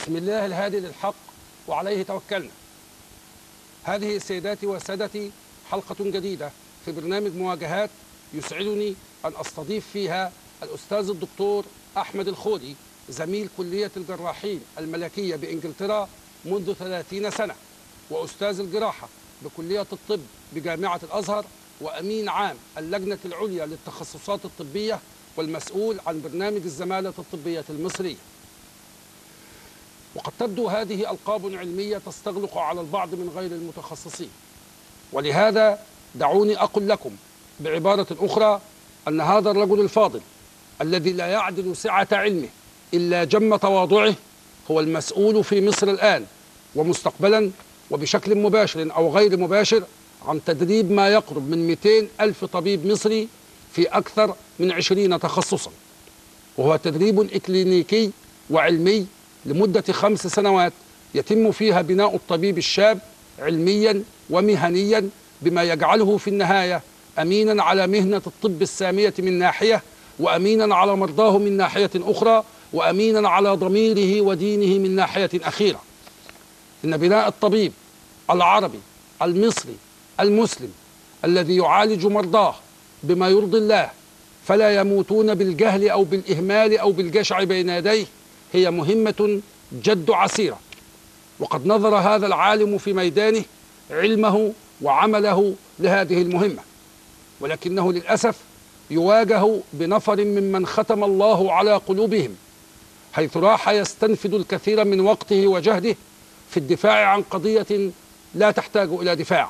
بسم الله الهادي للحق وعليه توكلنا هذه سيداتي وسادتي حلقة جديدة في برنامج مواجهات يسعدني أن أستضيف فيها الأستاذ الدكتور أحمد الخولي زميل كلية الجراحين الملكية بإنجلترا منذ 30 سنة وأستاذ الجراحة بكلية الطب بجامعة الأزهر وأمين عام اللجنة العليا للتخصصات الطبية والمسؤول عن برنامج الزمالة الطبية المصرية وقد تبدو هذه ألقاب علمية تستغلق على البعض من غير المتخصصين ولهذا دعوني أقول لكم بعبارة أخرى أن هذا الرجل الفاضل الذي لا يعدل سعة علمه إلا جم تواضعه هو المسؤول في مصر الآن ومستقبلا وبشكل مباشر أو غير مباشر عن تدريب ما يقرب من 200 ألف طبيب مصري في أكثر من 20 تخصصا وهو تدريب إكلينيكي وعلمي لمدة خمس سنوات يتم فيها بناء الطبيب الشاب علميا ومهنيا بما يجعله في النهاية أمينا على مهنة الطب السامية من ناحية وأمينا على مرضاه من ناحية أخرى وأمينا على ضميره ودينه من ناحية أخيرة إن بناء الطبيب العربي المصري المسلم الذي يعالج مرضاه بما يرضي الله فلا يموتون بالجهل أو بالإهمال أو بالجشع بين يديه هي مهمة جد عسيرة وقد نظر هذا العالم في ميدانه علمه وعمله لهذه المهمة ولكنه للأسف يواجه بنفر ممن ختم الله على قلوبهم حيث راح يستنفد الكثير من وقته وجهده في الدفاع عن قضية لا تحتاج إلى دفاع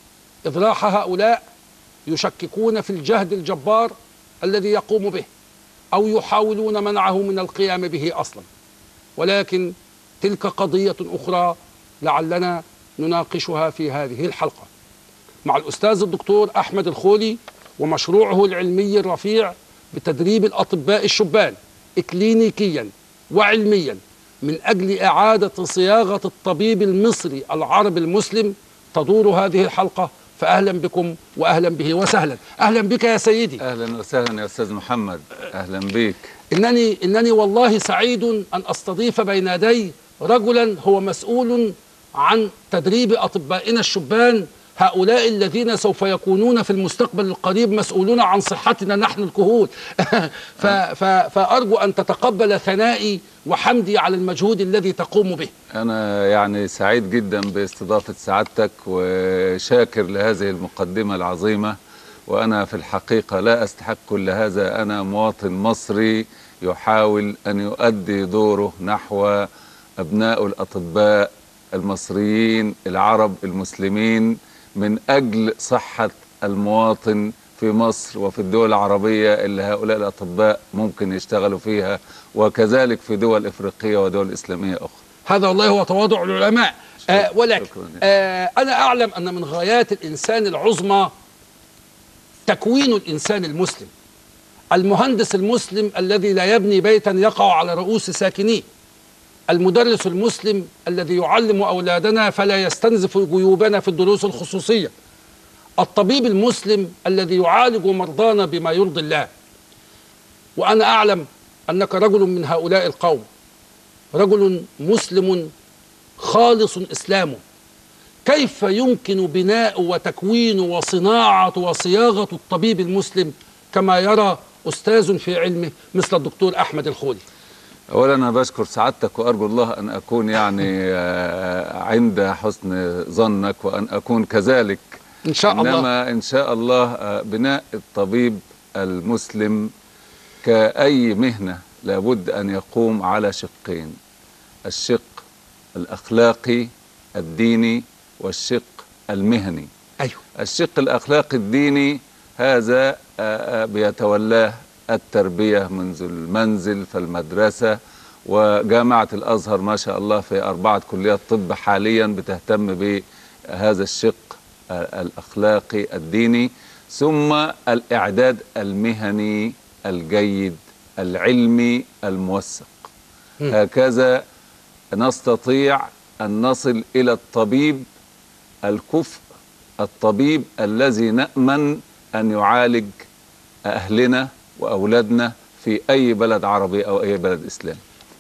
إذ راح هؤلاء يشككون في الجهد الجبار الذي يقوم به أو يحاولون منعه من القيام به أصلا ولكن تلك قضية أخرى لعلنا نناقشها في هذه الحلقة مع الأستاذ الدكتور أحمد الخولي ومشروعه العلمي الرفيع بتدريب الأطباء الشبان إكلينيكيا وعلميا من أجل إعادة صياغة الطبيب المصري العربي المسلم تدور هذه الحلقة فأهلا بكم وأهلا به وسهلا أهلا بك يا سيدي اهلا وسهلا يا استاذ محمد اهلا بك إنني إنني والله سعيد أن أستضيف بين يدي رجلا هو مسؤول عن تدريب أطبائنا الشبان هؤلاء الذين سوف يكونون في المستقبل القريب مسؤولون عن صحتنا نحن الكهول ف ف فأرجو أن تتقبل ثنائي وحمدي على المجهود الذي تقوم به انا يعني سعيد جدا باستضافه سعادتك وشاكر لهذه المقدمه العظيمه وانا في الحقيقه لا استحق كل هذا انا مواطن مصري يحاول ان يؤدي دوره نحو ابناء الاطباء المصريين العرب المسلمين من اجل صحه المواطن في مصر وفي الدول العربيه اللي هؤلاء الاطباء ممكن يشتغلوا فيها وكذلك في دول افريقيه ودول اسلاميه اخرى هذا والله هو تواضع العلماء آه ولكن شكراً. آه أنا أعلم أن من غايات الإنسان العظمى تكوين الإنسان المسلم المهندس المسلم الذي لا يبني بيتا يقع على رؤوس ساكنيه المدرس المسلم الذي يعلم أولادنا فلا يستنزف جيوبنا في الدروس الخصوصية الطبيب المسلم الذي يعالج مرضانا بما يرضي الله وأنا أعلم أنك رجل من هؤلاء القوم رجل مسلم خالص إسلامه كيف يمكن بناء وتكوين وصناعة وصياغة الطبيب المسلم كما يرى أستاذ في علمه مثل الدكتور أحمد الخولي اولا انا بشكر سعادتك وارجو الله ان اكون يعني آه، عند حسن ظنك وان اكون كذلك إن شاء الله انما ان شاء الله آه، بناء الطبيب المسلم كاي مهنه لابد ان يقوم على شقين الشق الاخلاقي الديني والشق المهني أيوه الشق الاخلاقي الديني هذا آه، آه، بيتولاه التربيه منذ المنزل فالمدرسه وجامعه الازهر ما شاء الله في اربعه كليات طب حاليا بتهتم بهذا الشق آه، الاخلاقي الديني ثم الاعداد المهني الجيد العلمي الموثق مم. هكذا نستطيع ان نصل الى الطبيب الكفء الطبيب الذي نامن ان يعالج اهلنا واولادنا في اي بلد عربي او اي بلد اسلامي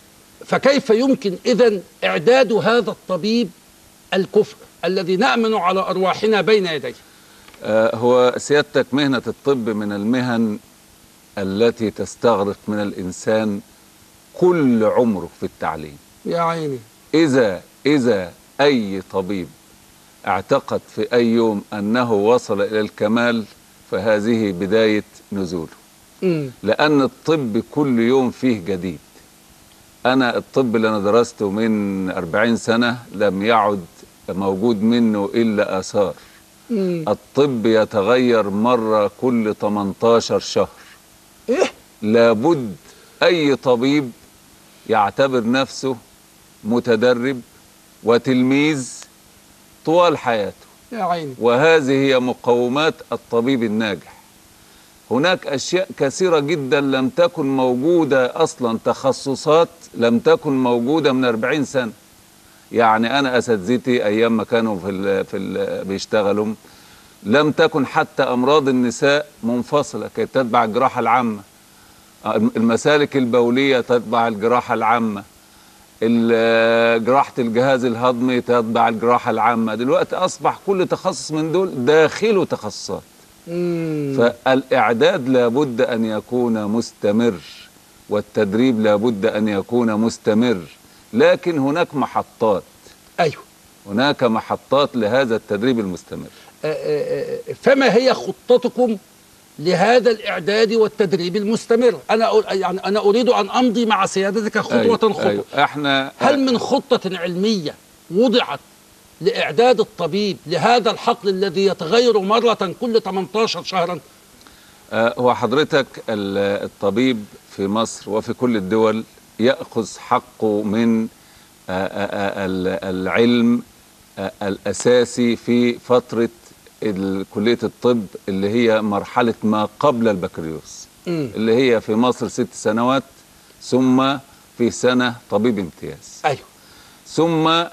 فكيف يمكن إذا إعداد هذا الطبيب الكفء الذي نأمن على أرواحنا بين يديه آه، هو سيادتك مهنة الطب من المهن التي تستغرق من الإنسان كل عمره في التعليم يا عيني إذا إذا أي طبيب اعتقد في أي يوم أنه وصل إلى الكمال فهذه بداية نزوله مم. لأن الطب كل يوم فيه جديد أنا الطب اللي أنا درسته من أربعين سنة لم يعد موجود منه إلا آثار مم. الطب يتغير مرة كل 18 شهر إيه لابد أي طبيب يعتبر نفسه متدرب وتلميذ طوال حياته يا عيني وهذه هي مقومات الطبيب الناجح هناك أشياء كثيرة جدا لم تكن موجودة أصلا تخصصات لم تكن موجودة من 40 سنة يعني أنا أساتذتي أيام ما كانوا في ال في ال بيشتغلوا لم تكن حتى أمراض النساء منفصلة كانت تتبع الجراحة العامة المسالك البولية تتبع الجراحة العامة ال- جراحة الجهاز الهضمي تتبع الجراحة العامة دلوقتي أصبح كل تخصص من دول داخله تخصصات مم. فالإعداد لابد أن يكون مستمر والتدريب لابد أن يكون مستمر لكن هناك محطات أيوه هناك محطات لهذا التدريب المستمر آه، آه، آه، فما هي خطتكم لهذا الإعداد والتدريب المستمر أنا أ- يعني أنا أريد أن أمضي مع سيادتك خطوة أيوة خطوة أيوة احنا هل من خطة علمية وضعت لإعداد الطبيب لهذا الحقل الذي يتغير مرة كل 18 شهرا آه، هو حضرتك ال- الطبيب في مصر وفي كل الدول يأخذ حقه من آه، آه، آه، ال- العلم آه، الأساسي في فترة ال- كلية الطب اللي هي مرحلة ما قبل البكالوريوس مم. اللي هي في مصر ست سنوات ثم في سنة طبيب امتياز أيوه ثم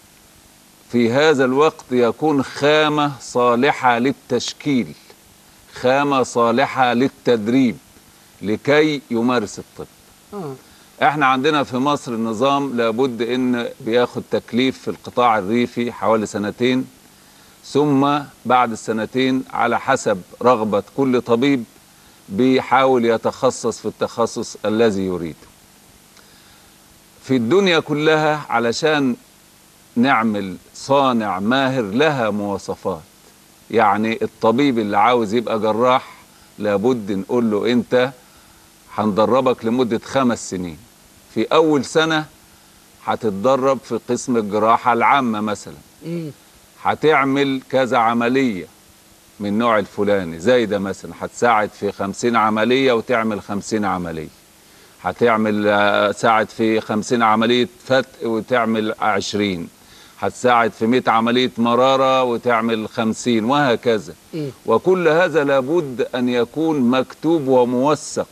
في هذا الوقت يكون خامة صالحة للتشكيل خامة صالحة للتدريب لكي يمارس الطب آه. احنا عندنا في مصر النظام لابد ان بياخد تكليف في القطاع الريفي حوالي سنتين ثم بعد السنتين على حسب رغبة كل طبيب بيحاول يتخصص في التخصص الذي يريده في الدنيا كلها علشان نعمل صانع ماهر لها مواصفات يعني الطبيب اللي عاوز يبقى جراح لابد نقول له انت هندربك لمدة خمس سنين في أول سنة هتتدرب في قسم الجراحة العامة مثلا مم. هتعمل كذا عملية من النوع الفلاني زي ده مثلا هتساعد في خمسين عملية وتعمل خمسين عملية هتعمل آه، ساعد في خمسين عملية فتق وتعمل عشرين هتساعد في مئة عملية مرارة وتعمل خمسين وهكذا مم. وكل هذا لابد أن يكون مكتوب وموثق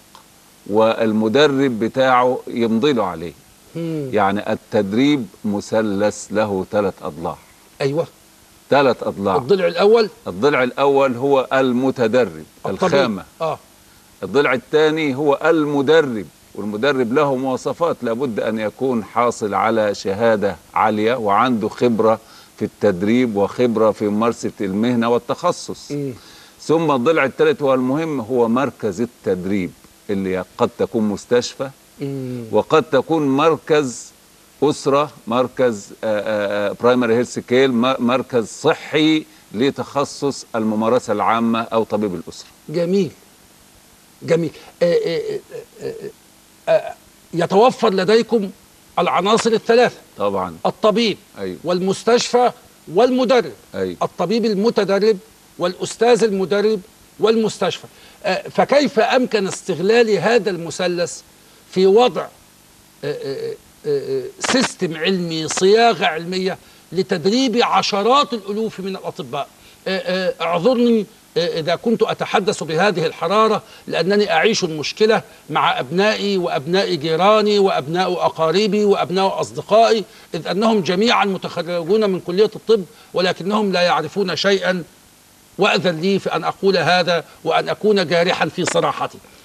والمدرب بتاعه يمضي له عليه مم. يعني التدريب مثلث له ثلاث أضلاع أيوه ثلاث أضلاع الضلع الأول الضلع الأول هو المتدرب الطبيب. الخامة آه الضلع الثاني هو المدرب والمدرب له مواصفات لابد أن يكون حاصل على شهادة عالية وعنده خبرة في التدريب وخبرة في ممارسة المهنة والتخصص مم. ثم الضلع الثالث والمهم هو مركز التدريب اللي قد تكون مستشفى مم. وقد تكون مركز أسرة مركز برايمري هيلث كير مركز صحي لتخصص الممارسة العامة أو طبيب الأسرة جميل جميل آه، آه، آه، آه، آه، يتوفر لديكم العناصر الثلاثة طبعا الطبيب أيوة والمستشفى والمدرب أيوة الطبيب المتدرب والأستاذ المدرب والمستشفى آه، فكيف أمكن استغلال هذا المثلث في وضع آه، آه، آه، سيستم علمي صياغة علمية لتدريب عشرات الألوف من الأطباء آه، آه، اعذرني آه، إذا كنت أتحدث بهذه الحرارة لأنني أعيش المشكلة مع أبنائي وأبناء جيراني وأبناء أقاربي وأبناء أصدقائي إذ أنهم جميعا متخرجون من كلية الطب ولكنهم لا يعرفون شيئا وأذن لي في أن أقول هذا وأن أكون جارحا في صراحتي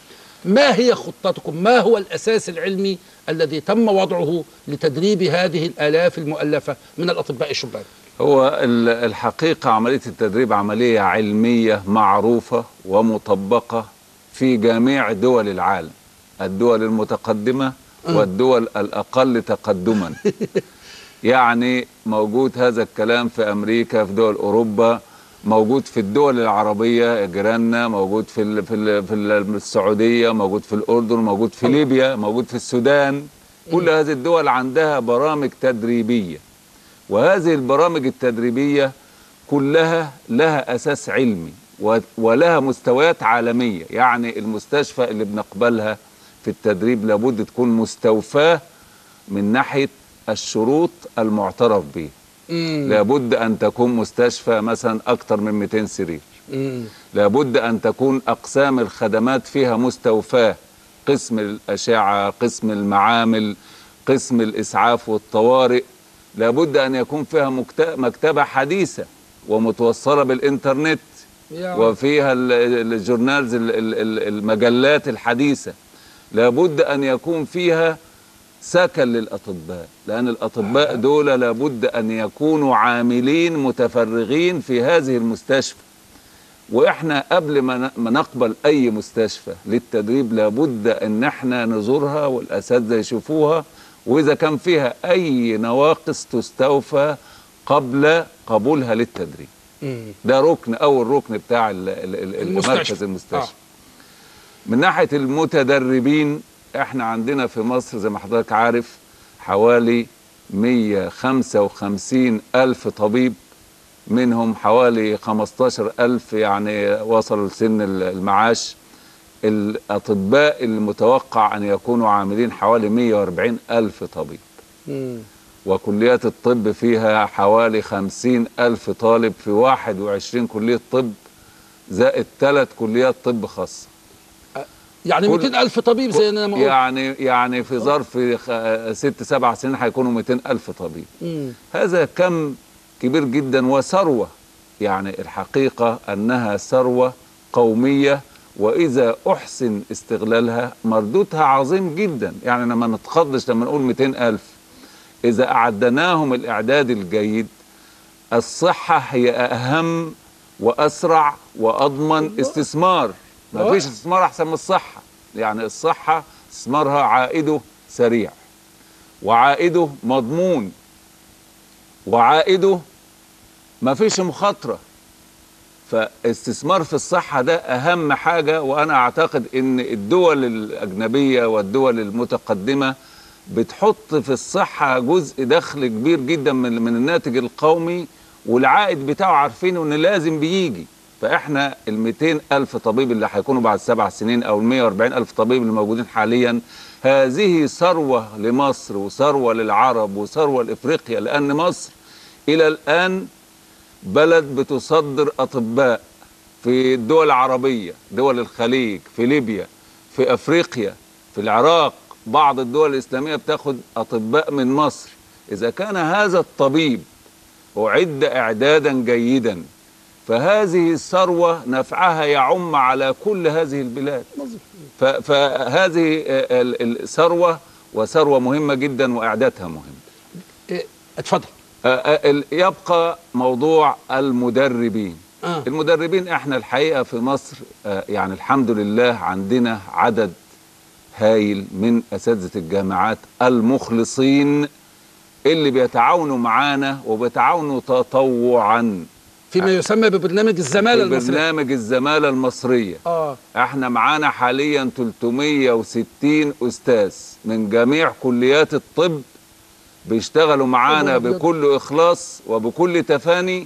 ما هي خطتكم ما هو الأساس العلمي الذي تم وضعه لتدريب هذه الآلاف المؤلفة من الأطباء الشبان هو ال- الحقيقة عملية التدريب عملية علمية معروفة ومطبقة في جميع دول العالم الدول المتقدمة والدول الأقل تقدما يعني موجود هذا الكلام في أمريكا في دول أوروبا موجود في الدول العربية جيراننا موجود في ال في ال في ال- السعودية موجود في الأردن موجود في ليبيا موجود في السودان كل هذه الدول عندها برامج تدريبية وهذه البرامج التدريبية كلها لها أساس علمي و- ولها مستويات عالمية يعني المستشفى اللي بنقبلها في التدريب لابد تكون مستوفاة من ناحية الشروط المعترف به لابد أن تكون مستشفى مثلا أكثر من 200 سرير لابد أن تكون أقسام الخدمات فيها مستوفاة قسم الأشعة قسم المعامل قسم الإسعاف والطوارئ لابد أن يكون فيها مكت- مكتبة حديثة ومتوصلة بالإنترنت يا وفيها ال- ال- الجورنالز ال- ال- ال- المجلات الحديثة لابد أن يكون فيها سكن للأطباء لأن الأطباء دول لابد أن يكونوا عاملين متفرغين في هذه المستشفى واحنا قبل ما ن- ما نقبل اي مستشفى للتدريب لابد ان احنا نزورها والاساتذه يشوفوها واذا كان فيها اي نواقص تستوفى قبل قبولها للتدريب مم. ده ركن اول ركن بتاع ال- ال- ال- المستشفى. المركز المستشفى من ناحيه المتدربين احنا عندنا في مصر زي ما حضرتك عارف حوالي 155 ألف طبيب منهم حوالي 15 ألف يعني وصلوا لسن المعاش الأطباء المتوقع أن يكونوا عاملين حوالي 140 ألف طبيب مم. وكليات الطب فيها حوالي 50 ألف طالب في 21 كلية طب زائد ثلاث كليات طب خاصة يعني كل- 200 ألف طبيب زي ما قلت يعني يعني في ظرف خ- ست سبع سنين هيكونوا 200 ألف طبيب مم. هذا كم كبير جدا وثروة يعني الحقيقة أنها ثروة قومية وإذا أحسن استغلالها مردودها عظيم جدا يعني لما نتخضش لما نقول 200 ألف إذا أعدناهم الإعداد الجيد الصحة هي أهم وأسرع وأضمن استثمار ما فيش استثمار أحسن من الصحة يعني الصحة استثمارها عائده سريع وعائده مضمون وعائده ما فيش مخاطرة فاستثمار في الصحة ده أهم حاجة وأنا أعتقد إن الدول الأجنبية والدول المتقدمة بتحط في الصحة جزء دخل كبير جدا من, من الناتج القومي والعائد بتاعه عارفينه إن لازم بيجي فإحنا ال 200 ألف طبيب اللي هيكونوا بعد سبع سنين أو ال 140 ألف طبيب اللي موجودين حاليا هذه ثروة لمصر وثروة للعرب وثروة لإفريقيا لأن مصر إلى الآن بلد بتصدر أطباء في الدول العربية دول الخليج في ليبيا في أفريقيا في العراق بعض الدول الإسلامية بتاخد أطباء من مصر إذا كان هذا الطبيب أعد إعدادا جيدا فهذه الثروة نفعها يعم على كل هذه البلاد ف- فهذه آه، ال- الثروة وثروة مهمة جدا وإعدادها مهم إيه، اتفضل آه، آه، ال- يبقى موضوع المدربين آه. المدربين احنا الحقيقة في مصر آه، يعني الحمد لله عندنا عدد هايل من أساتذة الجامعات المخلصين اللي بيتعاونوا معانا وبيتعاونوا تطوعا فيما يسمى ببرنامج الزمالة في المصرية برنامج الزمالة المصرية اه احنا معانا حاليا 360 استاذ من جميع كليات الطب بيشتغلوا معانا يا نهار أبيض. بكل اخلاص وبكل تفاني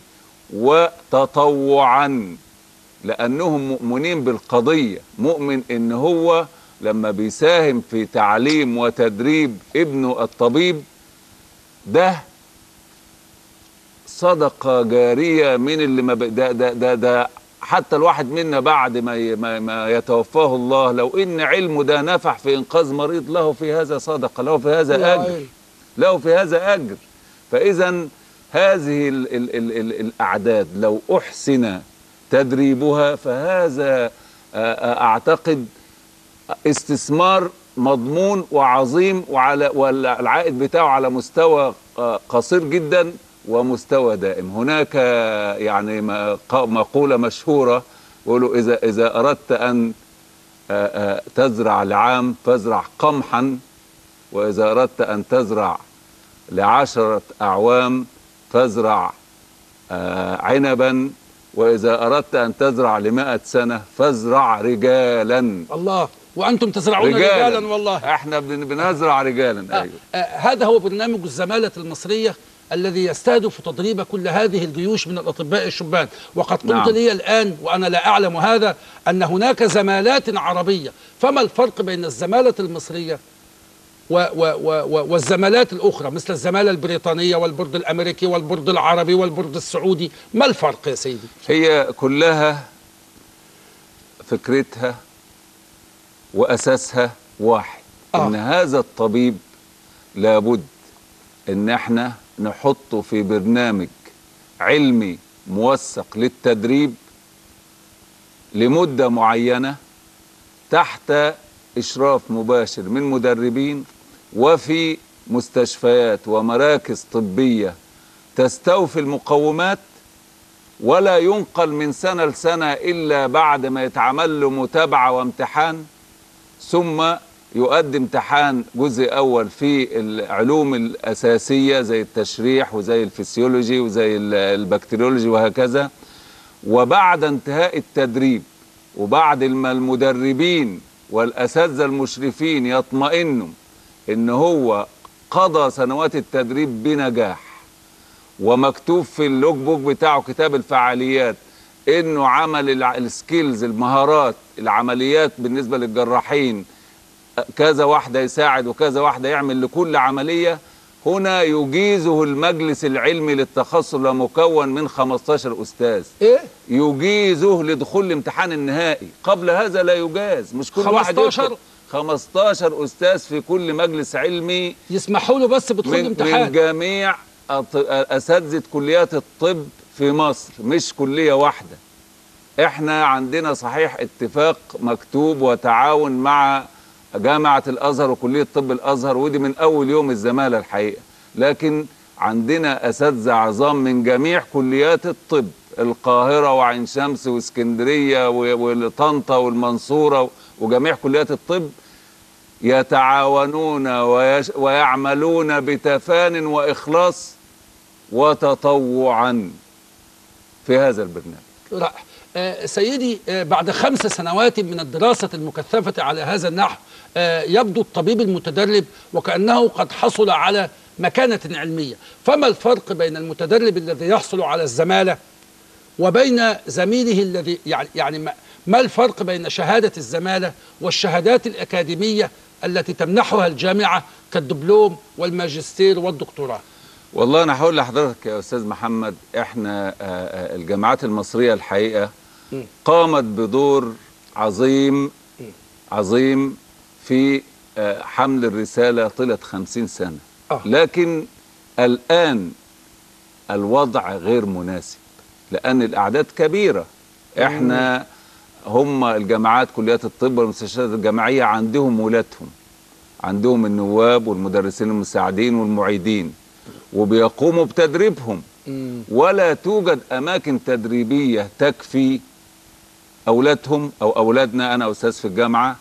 وتطوعا لانهم مؤمنين بالقضيه مؤمن ان هو لما بيساهم في تعليم وتدريب ابنه الطبيب ده صدقة جارية من اللي ما ب... ده, ده, ده, ده حتى الواحد منا بعد ما, ي... ما, ما يتوفاه الله لو ان علمه ده نفع في انقاذ مريض له في هذا صدقة له في هذا يا اجر عيني. له في هذا اجر فاذا هذه ال ال ال ال الاعداد لو احسن تدريبها فهذا آه، آه، اعتقد استثمار مضمون وعظيم وعلى والعائد بتاعه على مستوى آه، قصير جدا ومستوى دائم هناك يعني ما- ق- مقولة مشهورة يقولوا إذا إذا أردت أن آه، آه، تزرع لعام فازرع قمحا وإذا أردت أن تزرع لعشرة أعوام فازرع آه، عنبا وإذا أردت أن تزرع لمائة سنة فازرع رجالا الله وأنتم تزرعون رجالا, والله احنا بن- بنزرع رجالا آه. ايوه آه هذا هو برنامج الزمالة المصرية الذي يستهدف تدريب كل هذه الجيوش من الأطباء الشبان وقد قلت نعم. لي الآن وأنا لا أعلم هذا أن هناك زمالات عربية فما الفرق بين الزمالة المصرية و و و و والزمالات الأخرى مثل الزمالة البريطانية والبرد الأمريكي والبرد العربي والبرد السعودي ما الفرق يا سيدي هي كلها فكرتها واساسها واحد آه. ان هذا الطبيب لابد ان احنا نحطه في برنامج علمي موثق للتدريب لمده معينه تحت اشراف مباشر من مدربين وفي مستشفيات ومراكز طبيه تستوفي المقومات ولا ينقل من سنة لسنة إلا بعد ما يتعمل له متابعة وامتحان ثم يؤدي امتحان جزء أول في العلوم الأساسية زي التشريح وزي الفسيولوجي وزي ال- البكتيريولوجي وهكذا وبعد انتهاء التدريب وبعد ما المدربين والأساتذة المشرفين يطمئنوا إن هو قضى سنوات التدريب بنجاح ومكتوب في اللوج بوك بتاعه كتاب الفعاليات انه عمل الع- السكيلز المهارات العمليات بالنسبه للجراحين كذا واحده يساعد وكذا واحده يعمل لكل عمليه هنا يجيزه المجلس العلمي للتخصص المكون من 15 استاذ إيه؟ يجيزه لدخول الامتحان النهائي قبل هذا لا يجاز مش كل واحد 15 يدخل 15 استاذ في كل مجلس علمي يسمحوا له بس بدخول من, من امتحان جميع أط- اساتذه كليات الطب في مصر مش كليه واحده احنا عندنا صحيح اتفاق مكتوب وتعاون مع جامعه الازهر وكليه طب الازهر ودي من اول يوم الزماله الحقيقه لكن عندنا اساتذه عظام من جميع كليات الطب القاهره وعين شمس واسكندريه و- وطنطا والمنصوره وجميع كليات الطب يتعاونون ويش ويعملون بتفان واخلاص وتطوعا في هذا البرنامج رائع آه، سيدي آه، بعد خمس سنوات من الدراسة المكثفة على هذا النحو آه، يبدو الطبيب المتدرب وكأنه قد حصل على مكانة علمية فما الفرق بين المتدرب الذي يحصل على الزمالة وبين زميله الذي يعني يعني ما- ما الفرق بين شهادة الزمالة والشهادات الأكاديمية التي تمنحها الجامعة كالدبلوم والماجستير والدكتوراه والله انا هقول لحضرتك يا استاذ محمد احنا آه، آه، الجامعات المصريه الحقيقه م. قامت بدور عظيم عظيم في آه، حمل الرساله طيله خمسين سنه آه. لكن الان الوضع غير مناسب لان الاعداد كبيره احنا هم الجامعات كليات الطب والمستشفيات الجامعيه عندهم ولادهم عندهم النواب والمدرسين المساعدين والمعيدين وبيقوموا بتدريبهم ولا توجد اماكن تدريبيه تكفي اولادهم او اولادنا انا استاذ في الجامعه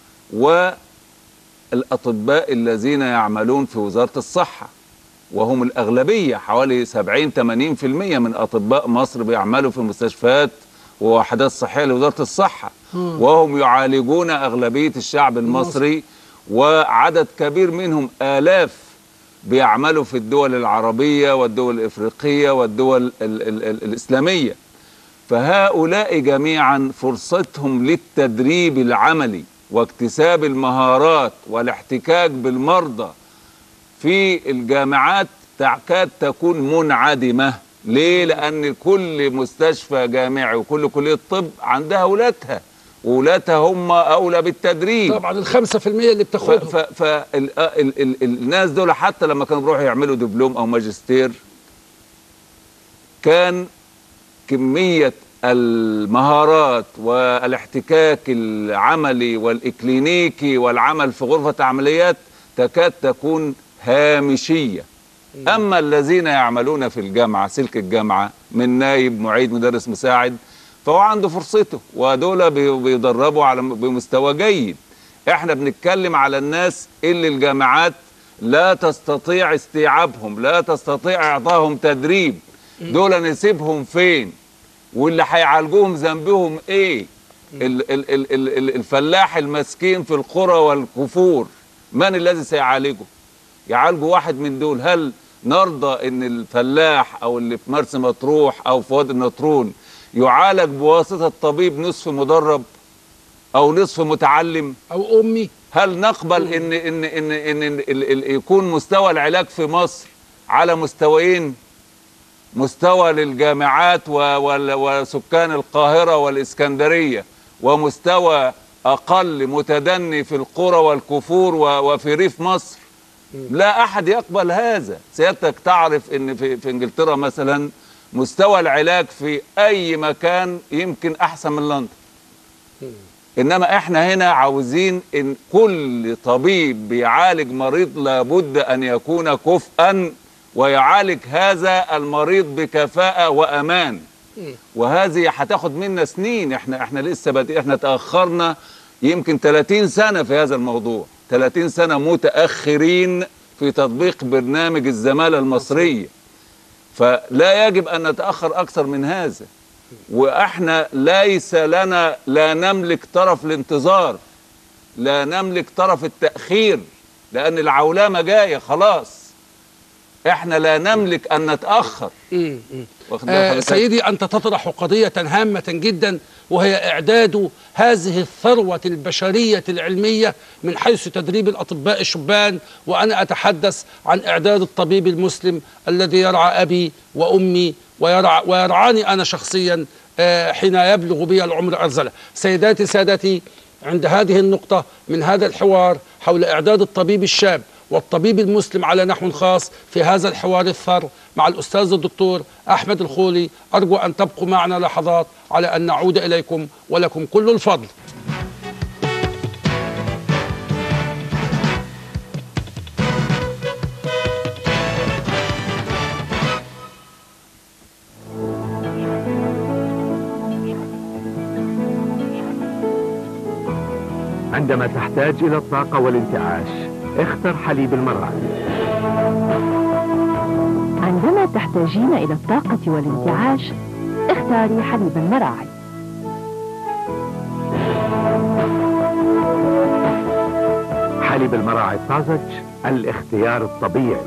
والاطباء الذين يعملون في وزاره الصحه وهم الاغلبيه حوالي 70 80% من اطباء مصر بيعملوا في المستشفيات ووحدات صحيه لوزاره الصحه وهم يعالجون اغلبيه الشعب المصري وعدد كبير منهم الاف بيعملوا في الدول العربيه والدول الافريقيه والدول ال ال ال الاسلاميه فهؤلاء جميعا فرصتهم للتدريب العملي واكتساب المهارات والاحتكاك بالمرضى في الجامعات تكاد تكون منعدمه ليه لان كل مستشفى جامعي وكل كليه طب عندها اولادها واولادها هم اولى بالتدريب طبعا الخمسة في المية اللي بتاخدهم فالناس دول حتى لما كانوا بيروحوا يعملوا دبلوم او ماجستير كان كمية المهارات والاحتكاك العملي والإكلينيكي والعمل في غرفة عمليات تكاد تكون هامشية أما الذين يعملون في الجامعة سلك الجامعة من نايب معيد مدرس مساعد فهو عنده فرصته ودول بي- بيدربوا على بمستوى جيد احنا بنتكلم على الناس اللي الجامعات لا تستطيع استيعابهم لا تستطيع اعطائهم تدريب دول نسيبهم فين واللي هيعالجوهم ذنبهم ايه ال ال ال ال ال الفلاح المسكين في القرى والكفور من الذي سيعالجه يعالجوا واحد من دول هل نرضى ان الفلاح او اللي في مرسى مطروح او في وادي النطرون يعالج بواسطه طبيب نصف مدرب او نصف متعلم او امي هل نقبل ان ان ان ان, إن ال- ال- يكون مستوى العلاج في مصر على مستويين مستوى للجامعات و- وال- وسكان القاهره والاسكندريه ومستوى اقل متدني في القرى والكفور و- وفي ريف مصر لا احد يقبل هذا سيادتك تعرف ان في, في انجلترا مثلا مستوى العلاج في اي مكان يمكن احسن من لندن انما احنا هنا عاوزين ان كل طبيب بيعالج مريض لابد ان يكون كفءا ويعالج هذا المريض بكفاءة وامان وهذه هتاخد منا سنين احنا احنا لسه بادئ احنا تاخرنا يمكن 30 سنه في هذا الموضوع 30 سنه متاخرين في تطبيق برنامج الزماله المصريه فلا يجب ان نتاخر اكثر من هذا واحنا ليس لنا لا نملك طرف الانتظار لا نملك طرف التاخير لان العولمه جايه خلاص احنا لا نملك ان نتاخر مم. مم. واخد بال آه حضرتك؟ سيدي أنت تطرح قضية هامة جدا وهي إعداد هذه الثروة البشرية العلمية من حيث تدريب الأطباء الشبان وأنا أتحدث عن إعداد الطبيب المسلم الذي يرعى أبي وأمي ويرعى ويرعاني أنا شخصيا آه حين يبلغ بي العمر أرزلة سيداتي سادتي عند هذه النقطة من هذا الحوار حول إعداد الطبيب الشاب والطبيب المسلم على نحو خاص في هذا الحوار الثر مع الأستاذ الدكتور أحمد الخولي أرجو أن تبقوا معنا لحظات على أن نعود إليكم ولكم كل الفضل عندما تحتاج إلى الطاقة والانتعاش اختر حليب المراعي عندما تحتاجين إلى الطاقة والانتعاش اختاري حليب المراعي حليب المراعي الطازج الاختيار الطبيعي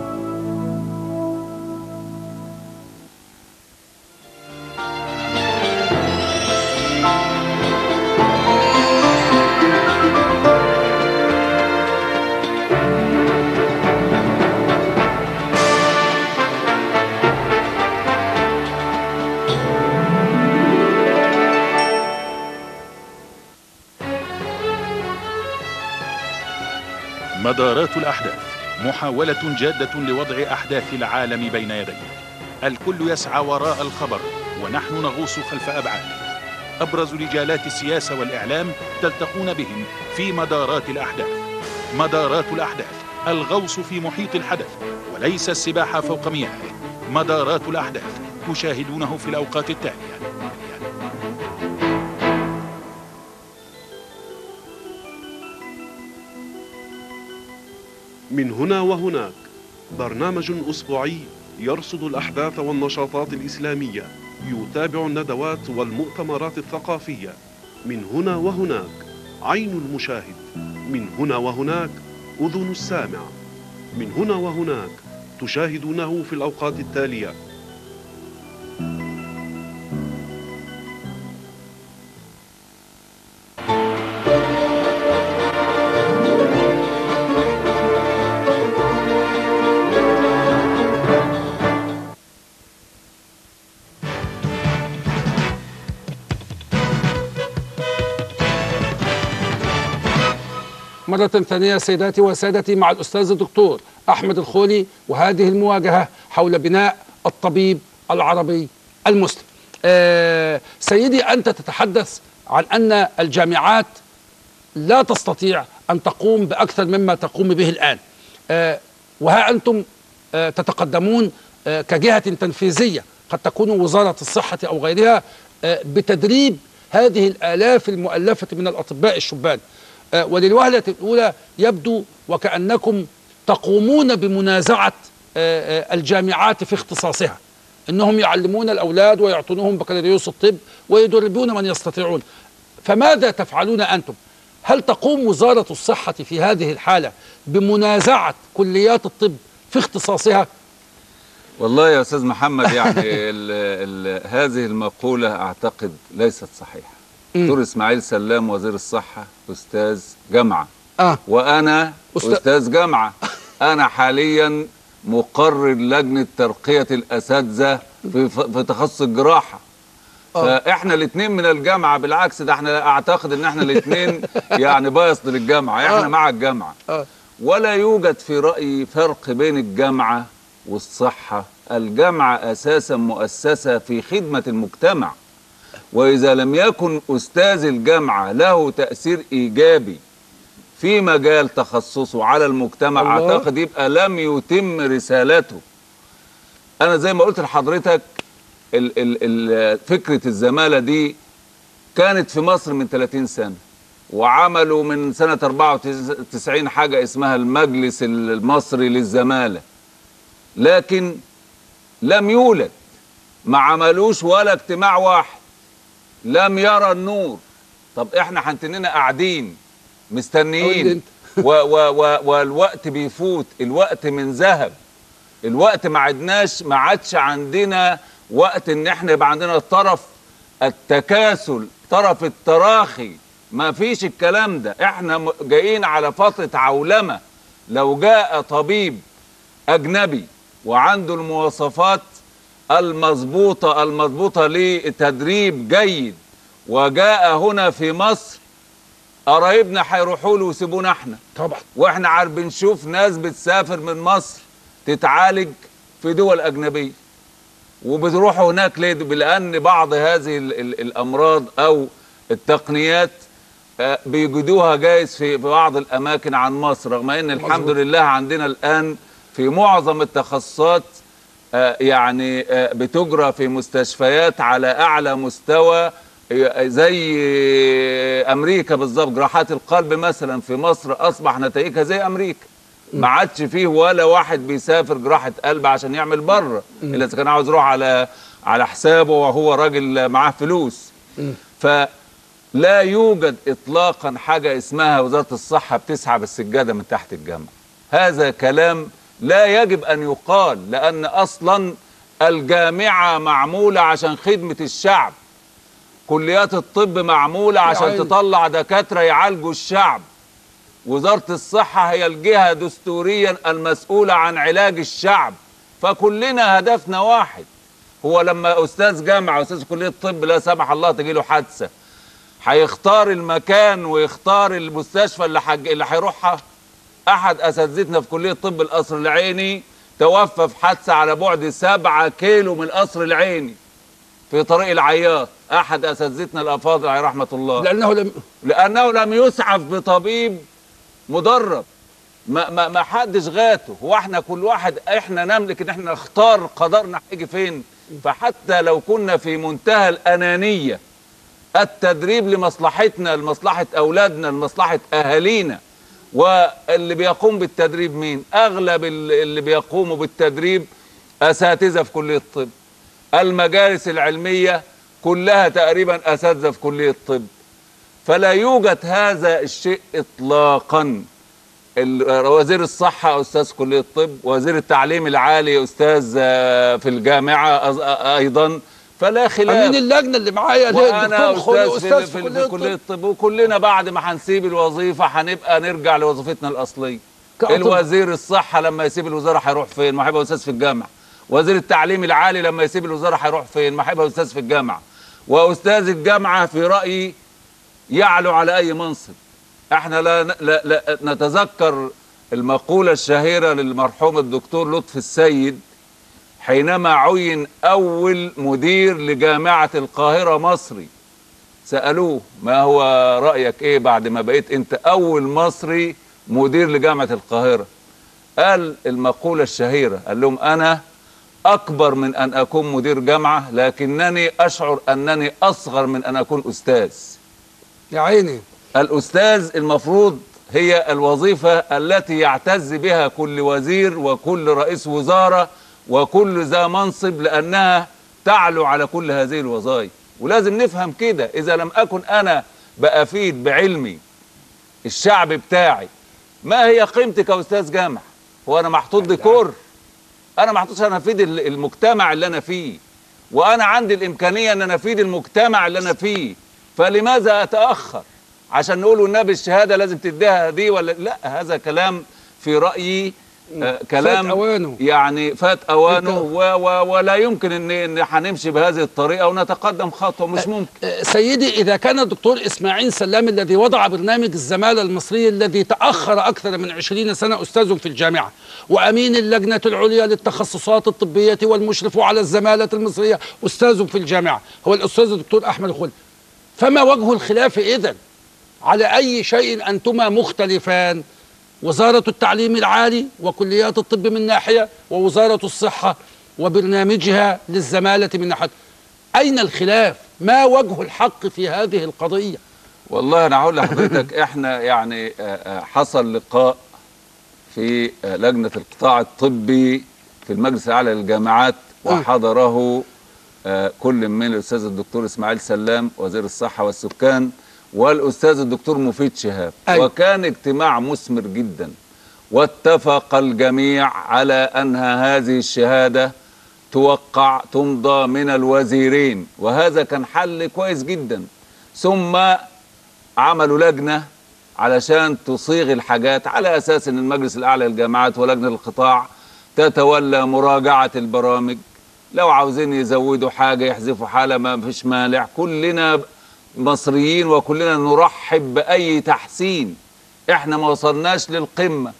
مدارات الأحداث محاولة جادة لوضع أحداث العالم بين يديك الكل يسعى وراء الخبر ونحن نغوص خلف أبعاده أبرز رجالات السياسة والإعلام تلتقون بهم في مدارات الأحداث مدارات الأحداث الغوص في محيط الحدث وليس السباحة فوق مياهه مدارات الأحداث تشاهدونه في الأوقات التالية من هنا وهناك برنامج أسبوعي يرصد الأحداث والنشاطات الإسلامية يتابع الندوات والمؤتمرات الثقافية من هنا وهناك عين المشاهد من هنا وهناك أذن السامع من هنا وهناك تشاهدونه في الأوقات التالية مرة ثانية سيداتي وسادتي مع الأستاذ الدكتور أحمد الخولي وهذه المواجهة حول بناء الطبيب العربي المسلم آه، سيدي أنت تتحدث عن أن الجامعات لا تستطيع أن تقوم بأكثر مما تقوم به الآن آه، وها أنتم آه، تتقدمون آه، كجهة تنفيذية قد تكون وزارة الصحة أو غيرها آه، بتدريب هذه الآلاف المؤلفة من الأطباء الشبان آه، وللوهلة الأولى يبدو وكأنكم تقومون بمنازعة آه، آه، الجامعات في اختصاصها انهم يعلمون الاولاد ويعطونهم بكالوريوس الطب ويدربون من يستطيعون فماذا تفعلون انتم هل تقوم وزاره الصحه في هذه الحاله بمنازعه كليات الطب في اختصاصها والله يا استاذ محمد يعني ال ال هذه المقوله اعتقد ليست صحيحه مم. دكتور اسماعيل سلام وزير الصحه استاذ جامعه اه وانا أستاذ- استاذ جامعه انا حاليا مقرر لجنه ترقيه الاساتذه في في تخصص الجراحه آه. فاحنا الاثنين من الجامعه بالعكس ده احنا اعتقد ان احنا الاثنين يعني بايظ للجامعه احنا آه. مع الجامعه اه ولا يوجد في رأيي فرق بين الجامعة والصحة الجامعة أساسا مؤسسة في خدمة المجتمع وإذا لم يكن أستاذ الجامعة له تأثير إيجابي في مجال تخصصه على المجتمع الله. أعتقد يبقى لم يتم رسالته أنا زي ما قلت لحضرتك ال ال ال فكرة الزمالة دي كانت في مصر من 30 سنة وعملوا من سنة 94 حاجة اسمها المجلس المصري للزمالة لكن لم يولد ما عملوش ولا اجتماع واحد لم يرى النور طب احنا هنتننا قاعدين قول مستنيين انت. و و و والوقت بيفوت الوقت من ذهب الوقت ما عدناش ما عادش عندنا وقت ان احنا يبقى عندنا طرف التكاسل طرف التراخي ما فيش الكلام ده احنا م- جايين على فترة عولمة لو جاء طبيب اجنبي وعنده المواصفات المظبوطة المظبوطة لتدريب جيد وجاء هنا في مصر قرايبنا هيروحوا له ويسيبونا احنا طبعا واحنا عارف بنشوف ناس بتسافر من مصر تتعالج في دول اجنبيه وبتروحوا هناك ليه لان بعض هذه ال ال الامراض او التقنيات آه، بيجدوها جايز في في بعض الاماكن عن مصر رغم ان الحمد مظبوط. لله عندنا الان في معظم التخصصات آه، يعني آه، بتجرى في مستشفيات على اعلى مستوى آه، زي آه، امريكا بالظبط جراحات القلب مثلا في مصر اصبح نتائجها زي امريكا ما عادش فيه ولا واحد بيسافر جراحه قلب عشان يعمل بره الا اذا كان عاوز يروح على على حسابه وهو راجل معاه فلوس فلا يوجد اطلاقا حاجه اسمها وزاره الصحه بتسحب السجاده من تحت الجامعه هذا كلام لا يجب ان يقال لان اصلا الجامعه معموله عشان خدمه الشعب كليات الطب معموله عشان عيني. تطلع دكاتره يعالجوا الشعب وزاره الصحه هي الجهه دستوريا المسؤوله عن علاج الشعب فكلنا هدفنا واحد هو لما استاذ جامعه استاذ كليه طب لا سمح الله تجي له حادثه هيختار المكان ويختار المستشفى اللي حج... اللي هيروحها احد اساتذتنا في كليه طب القصر العيني توفى في حادثه على بعد سبعة كيلو من القصر العيني في طريق العياط احد اساتذتنا الافاضل عليه رحمه الله لانه لم لانه لم يسعف بطبيب مدرب ما ما ما حدش غاته هو احنا كل واحد احنا نملك ان احنا نختار قدرنا هيجي فين فحتى لو كنا في منتهى الانانيه التدريب لمصلحتنا لمصلحه اولادنا لمصلحه اهالينا واللي بيقوم بالتدريب مين اغلب ال- اللي بيقوموا بالتدريب اساتذه في كليه الطب المجالس العلميه كلها تقريبا اساتذه في كليه الطب فلا يوجد هذا الشيء اطلاقا ال- وزير الصحه استاذ كليه الطب وزير التعليم العالي استاذ آه، في الجامعه أز- آه، ايضا فلا خلاف امين اللجنه اللي معايا اللي هي وانا الدكتور خولي استاذ استاذ في, في في, في كليه الطب وكلنا بعد ما هنسيب الوظيفه هنبقى نرجع لوظيفتنا الاصليه كأطباء. الوزير الصحه لما يسيب الوزاره هيروح فين ما هيبقى استاذ في الجامعه وزير التعليم العالي لما يسيب الوزاره هيروح فين ما هيبقى استاذ في الجامعه واستاذ الجامعه في رايي يعلو على اي منصب احنا لا, لا, لا نتذكر المقوله الشهيره للمرحوم الدكتور لطفي السيد حينما عين أول مدير لجامعة القاهرة مصري سألوه ما هو رأيك إيه بعد ما بقيت أنت أول مصري مدير لجامعة القاهرة قال المقولة الشهيرة قال لهم أنا أكبر من أن أكون مدير جامعة لكنني أشعر أنني أصغر من أن أكون أستاذ يا عيني الأستاذ المفروض هي الوظيفة التي يعتز بها كل وزير وكل رئيس وزارة وكل ذا منصب لأنها تعلو على كل هذه الوظائف ولازم نفهم كده إذا لم أكن أنا بأفيد بعلمي الشعب بتاعي ما هي قيمتي كأستاذ جامعة هو أنا محطوط ديكور أنا محطوط عشان أفيد ال- المجتمع اللي أنا فيه وأنا عندي الإمكانية أن أنا أفيد المجتمع اللي أنا فيه فلماذا أتأخر عشان نقول النبي الشهادة لازم تديها دي ولا لا هذا كلام في رأيي آه كلام فات أوانه. يعني فات اوانه أنت- و و ولا يمكن ان ان هنمشي بهذه الطريقه ونتقدم خطوه مش ممكن آه، سيدي إذا كان الدكتور إسماعيل سلام الذي وضع برنامج الزمالة المصري الذي تأخر أكثر من عشرين سنة أستاذ في الجامعة وأمين اللجنة العليا للتخصصات الطبية والمشرف على الزمالة المصرية أستاذ في الجامعة هو الأستاذ الدكتور أحمد خلد فما وجه الخلاف إذن على أي شيء أنتما مختلفان وزارة التعليم العالي وكليات الطب من ناحية ووزارة الصحة وبرنامجها للزمالة من ناحية أين الخلاف؟ ما وجه الحق في هذه القضية؟ والله انا هقول لحضرتك احنا يعني آه، آه، حصل لقاء في آه، لجنه القطاع الطبي في المجلس الاعلى للجامعات وحضره آه، كل من الاستاذ الدكتور اسماعيل سلام وزير الصحه والسكان والاستاذ الدكتور مفيد شهاب أيوة. وكان اجتماع مثمر جدا واتفق الجميع على انها هذه الشهاده توقع تمضى من الوزيرين وهذا كان حل كويس جدا ثم عملوا لجنه علشان تصيغ الحاجات على اساس ان المجلس الاعلى للجامعات ولجنه القطاع تتولى مراجعه البرامج لو عاوزين يزودوا حاجه يحذفوا حاله ما فيش مانع كلنا مصريين وكلنا نرحب باي تحسين احنا ما وصلناش للقمه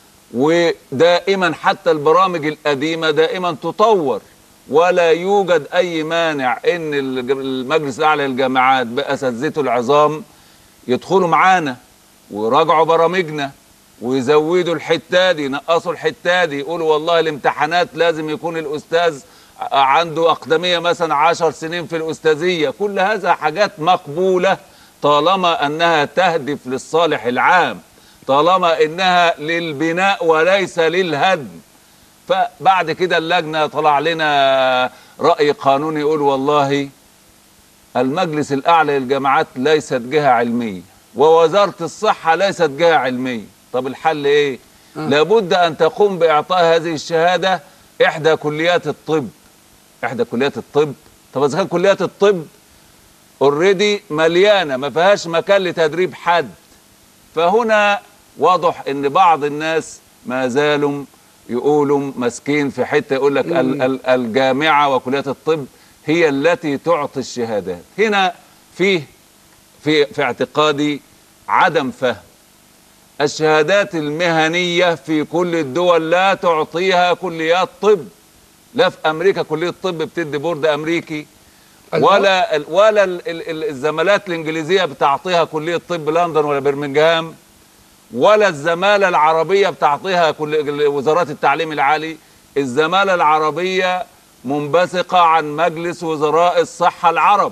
ودائما حتى البرامج القديمة دائما تطور ولا يوجد أي مانع إن الج- المجلس الأعلى للجامعات بأساتذته العظام يدخلوا معانا ويراجعوا برامجنا ويزودوا الحتة دي ينقصوا الحتة دي يقولوا والله الامتحانات لازم يكون الأستاذ ع- عنده أقدمية مثلا عشر سنين في الأستاذية كل هذا حاجات مقبولة طالما أنها تهدف للصالح العام طالما انها للبناء وليس للهدم فبعد كده اللجنه طلع لنا راي قانوني يقول والله المجلس الاعلى للجامعات ليست جهه علميه ووزاره الصحه ليست جهه علميه طب الحل ايه لابد ان تقوم باعطاء هذه الشهاده احدى كليات الطب احدى كليات الطب طب اذا كان كليات الطب اوريدي مليانه ما فيهاش مكان لتدريب حد فهنا واضح ان بعض الناس ما زالوا يقولوا ماسكين في حته يقول لك ال- ال- الجامعه وكليات الطب هي التي تعطي الشهادات هنا فيه في في اعتقادي عدم فهم الشهادات المهنيه في كل الدول لا تعطيها كليات طب لا في امريكا كليه طب بتدي بورد امريكي ولا ال- ولا ال- ال- ال- الزمالات الانجليزيه بتعطيها كليه طب لندن ولا برمنجهام ولا الزماله العربيه بتعطيها كل وزارات التعليم العالي الزماله العربيه منبثقه عن مجلس وزراء الصحه العرب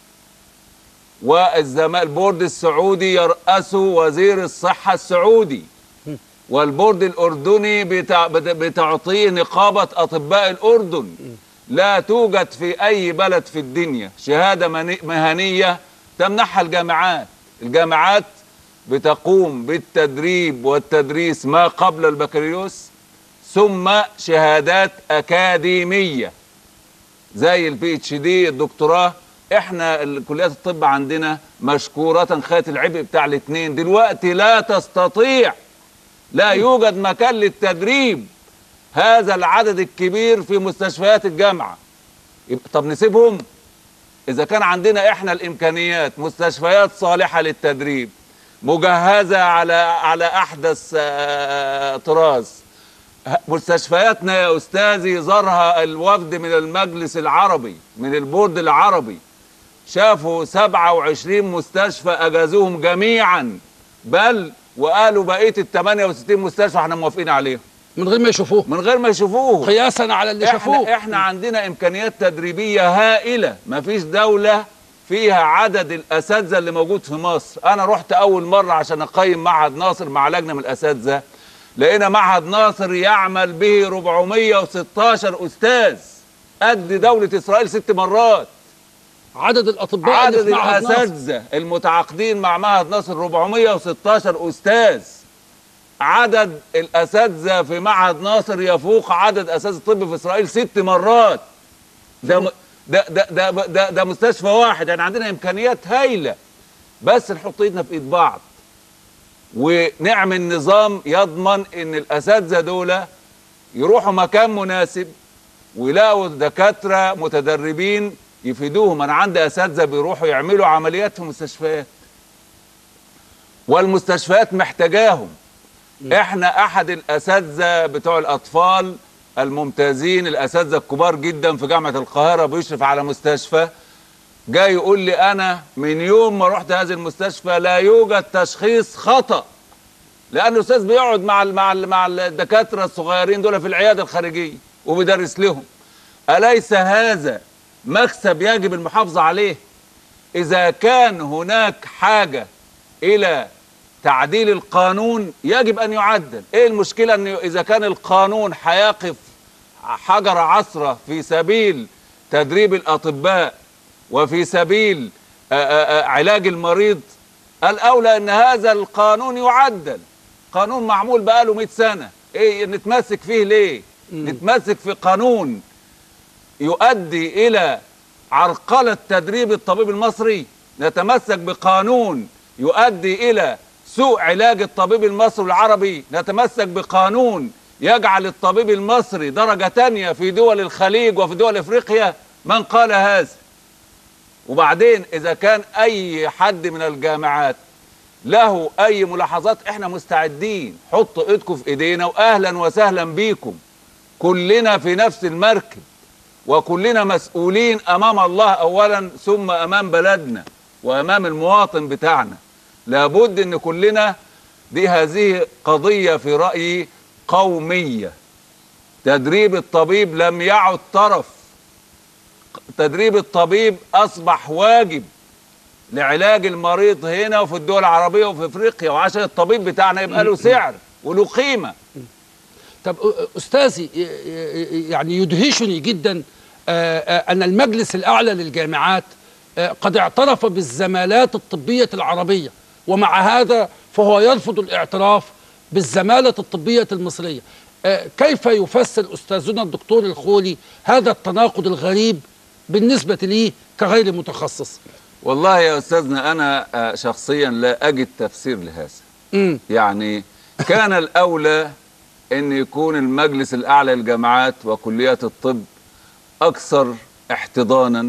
والزمال البورد السعودي يرأسه وزير الصحه السعودي والبورد الاردني بتع... بت- بتعطيه نقابه اطباء الاردن لا توجد في اي بلد في الدنيا شهاده مني- مهنيه تمنحها الجامعات الجامعات بتقوم بالتدريب والتدريس ما قبل البكالوريوس ثم شهادات اكاديميه زي البي اتش دي الدكتوراه احنا ال- كليات الطب عندنا مشكورة خدت العبء بتاع الاثنين دلوقتي لا تستطيع لا يوجد مكان للتدريب هذا العدد الكبير في مستشفيات الجامعة يبقى طب نسيبهم إذا كان عندنا إحنا الإمكانيات مستشفيات صالحة للتدريب مجهزة على على أحدث آه، طراز مستشفياتنا يا أستاذي زارها الوفد من المجلس العربي من البورد العربي شافوا 27 مستشفى أجازوهم جميعا بل وقالوا بقية ال 68 مستشفى احنا موافقين عليهم من غير ما يشوفوه من غير ما يشوفوه قياسا على اللي شافوه احنا, احنا عندنا امكانيات تدريبيه هائله مفيش دوله فيها عدد الاساتذه اللي موجود في مصر انا رحت اول مره عشان اقيم معهد ناصر مع لجنه من الاساتذه لقينا معهد ناصر يعمل به 416 استاذ قد دوله اسرائيل ست مرات عدد الاطباء اللي عدد في معهد ناصر. الاساتذه المتعاقدين مع معهد ناصر 416 استاذ عدد الاساتذه في معهد ناصر يفوق عدد اساتذه الطب في اسرائيل ست مرات ده م- ده ده ده, ده, ده مستشفى واحد يعني عندنا امكانيات هايله بس نحط ايدنا في ايد بعض ونعمل نظام يضمن ان الاساتذه دول يروحوا مكان مناسب ويلاقوا دكاتره متدربين يفيدوهم انا عندي اساتذه بيروحوا يعملوا عمليات في مستشفيات والمستشفيات محتاجاهم احنا احد الاساتذه بتوع الاطفال الممتازين الاساتذه الكبار جدا في جامعه القاهره بيشرف على مستشفى جاي يقول لي انا من يوم ما رحت هذه المستشفى لا يوجد تشخيص خطا لان الاستاذ بيقعد مع ال مع ال مع الدكاتره الصغيرين دول في العياده الخارجيه وبيدرس لهم اليس هذا مكسب يجب المحافظه عليه اذا كان هناك حاجه الى تعديل القانون يجب ان يعدل ايه المشكله ان اذا كان القانون هيقف حجر عثره في سبيل تدريب الاطباء وفي سبيل آه، آه، آه، علاج المريض الاولى ان هذا القانون يعدل قانون معمول بقاله 100 سنه ايه نتمسك فيه ليه نتمسك في قانون يؤدي الى عرقله تدريب الطبيب المصري نتمسك بقانون يؤدي الى سوء علاج الطبيب المصري العربي نتمسك بقانون يجعل الطبيب المصري درجة تانية في دول الخليج وفي دول افريقيا من قال هذا وبعدين اذا كان اي حد من الجامعات له اي ملاحظات احنا مستعدين حطوا ايدكم في ايدينا واهلا وسهلا بيكم كلنا في نفس المركب وكلنا مسؤولين امام الله اولا ثم امام بلدنا وامام المواطن بتاعنا لابد ان كلنا دي هذه قضيه في رايي قوميه تدريب الطبيب لم يعد طرف تدريب الطبيب اصبح واجب لعلاج المريض هنا وفي الدول العربيه وفي افريقيا وعشان الطبيب بتاعنا يبقى له سعر وله قيمه طب أ- استاذي ي- ي- يعني يدهشني جدا آه، آه، ان المجلس الاعلى للجامعات آه، قد اعترف بالزمالات الطبيه العربيه ومع هذا فهو يرفض الاعتراف بالزماله الطبيه المصريه آه، كيف يفسر استاذنا الدكتور الخولي هذا التناقض الغريب بالنسبه لي كغير متخصص والله يا استاذنا انا آه، شخصيا لا اجد تفسير لهذا امم يعني كان الاولى ان يكون المجلس الاعلى للجامعات وكليات الطب اكثر احتضانا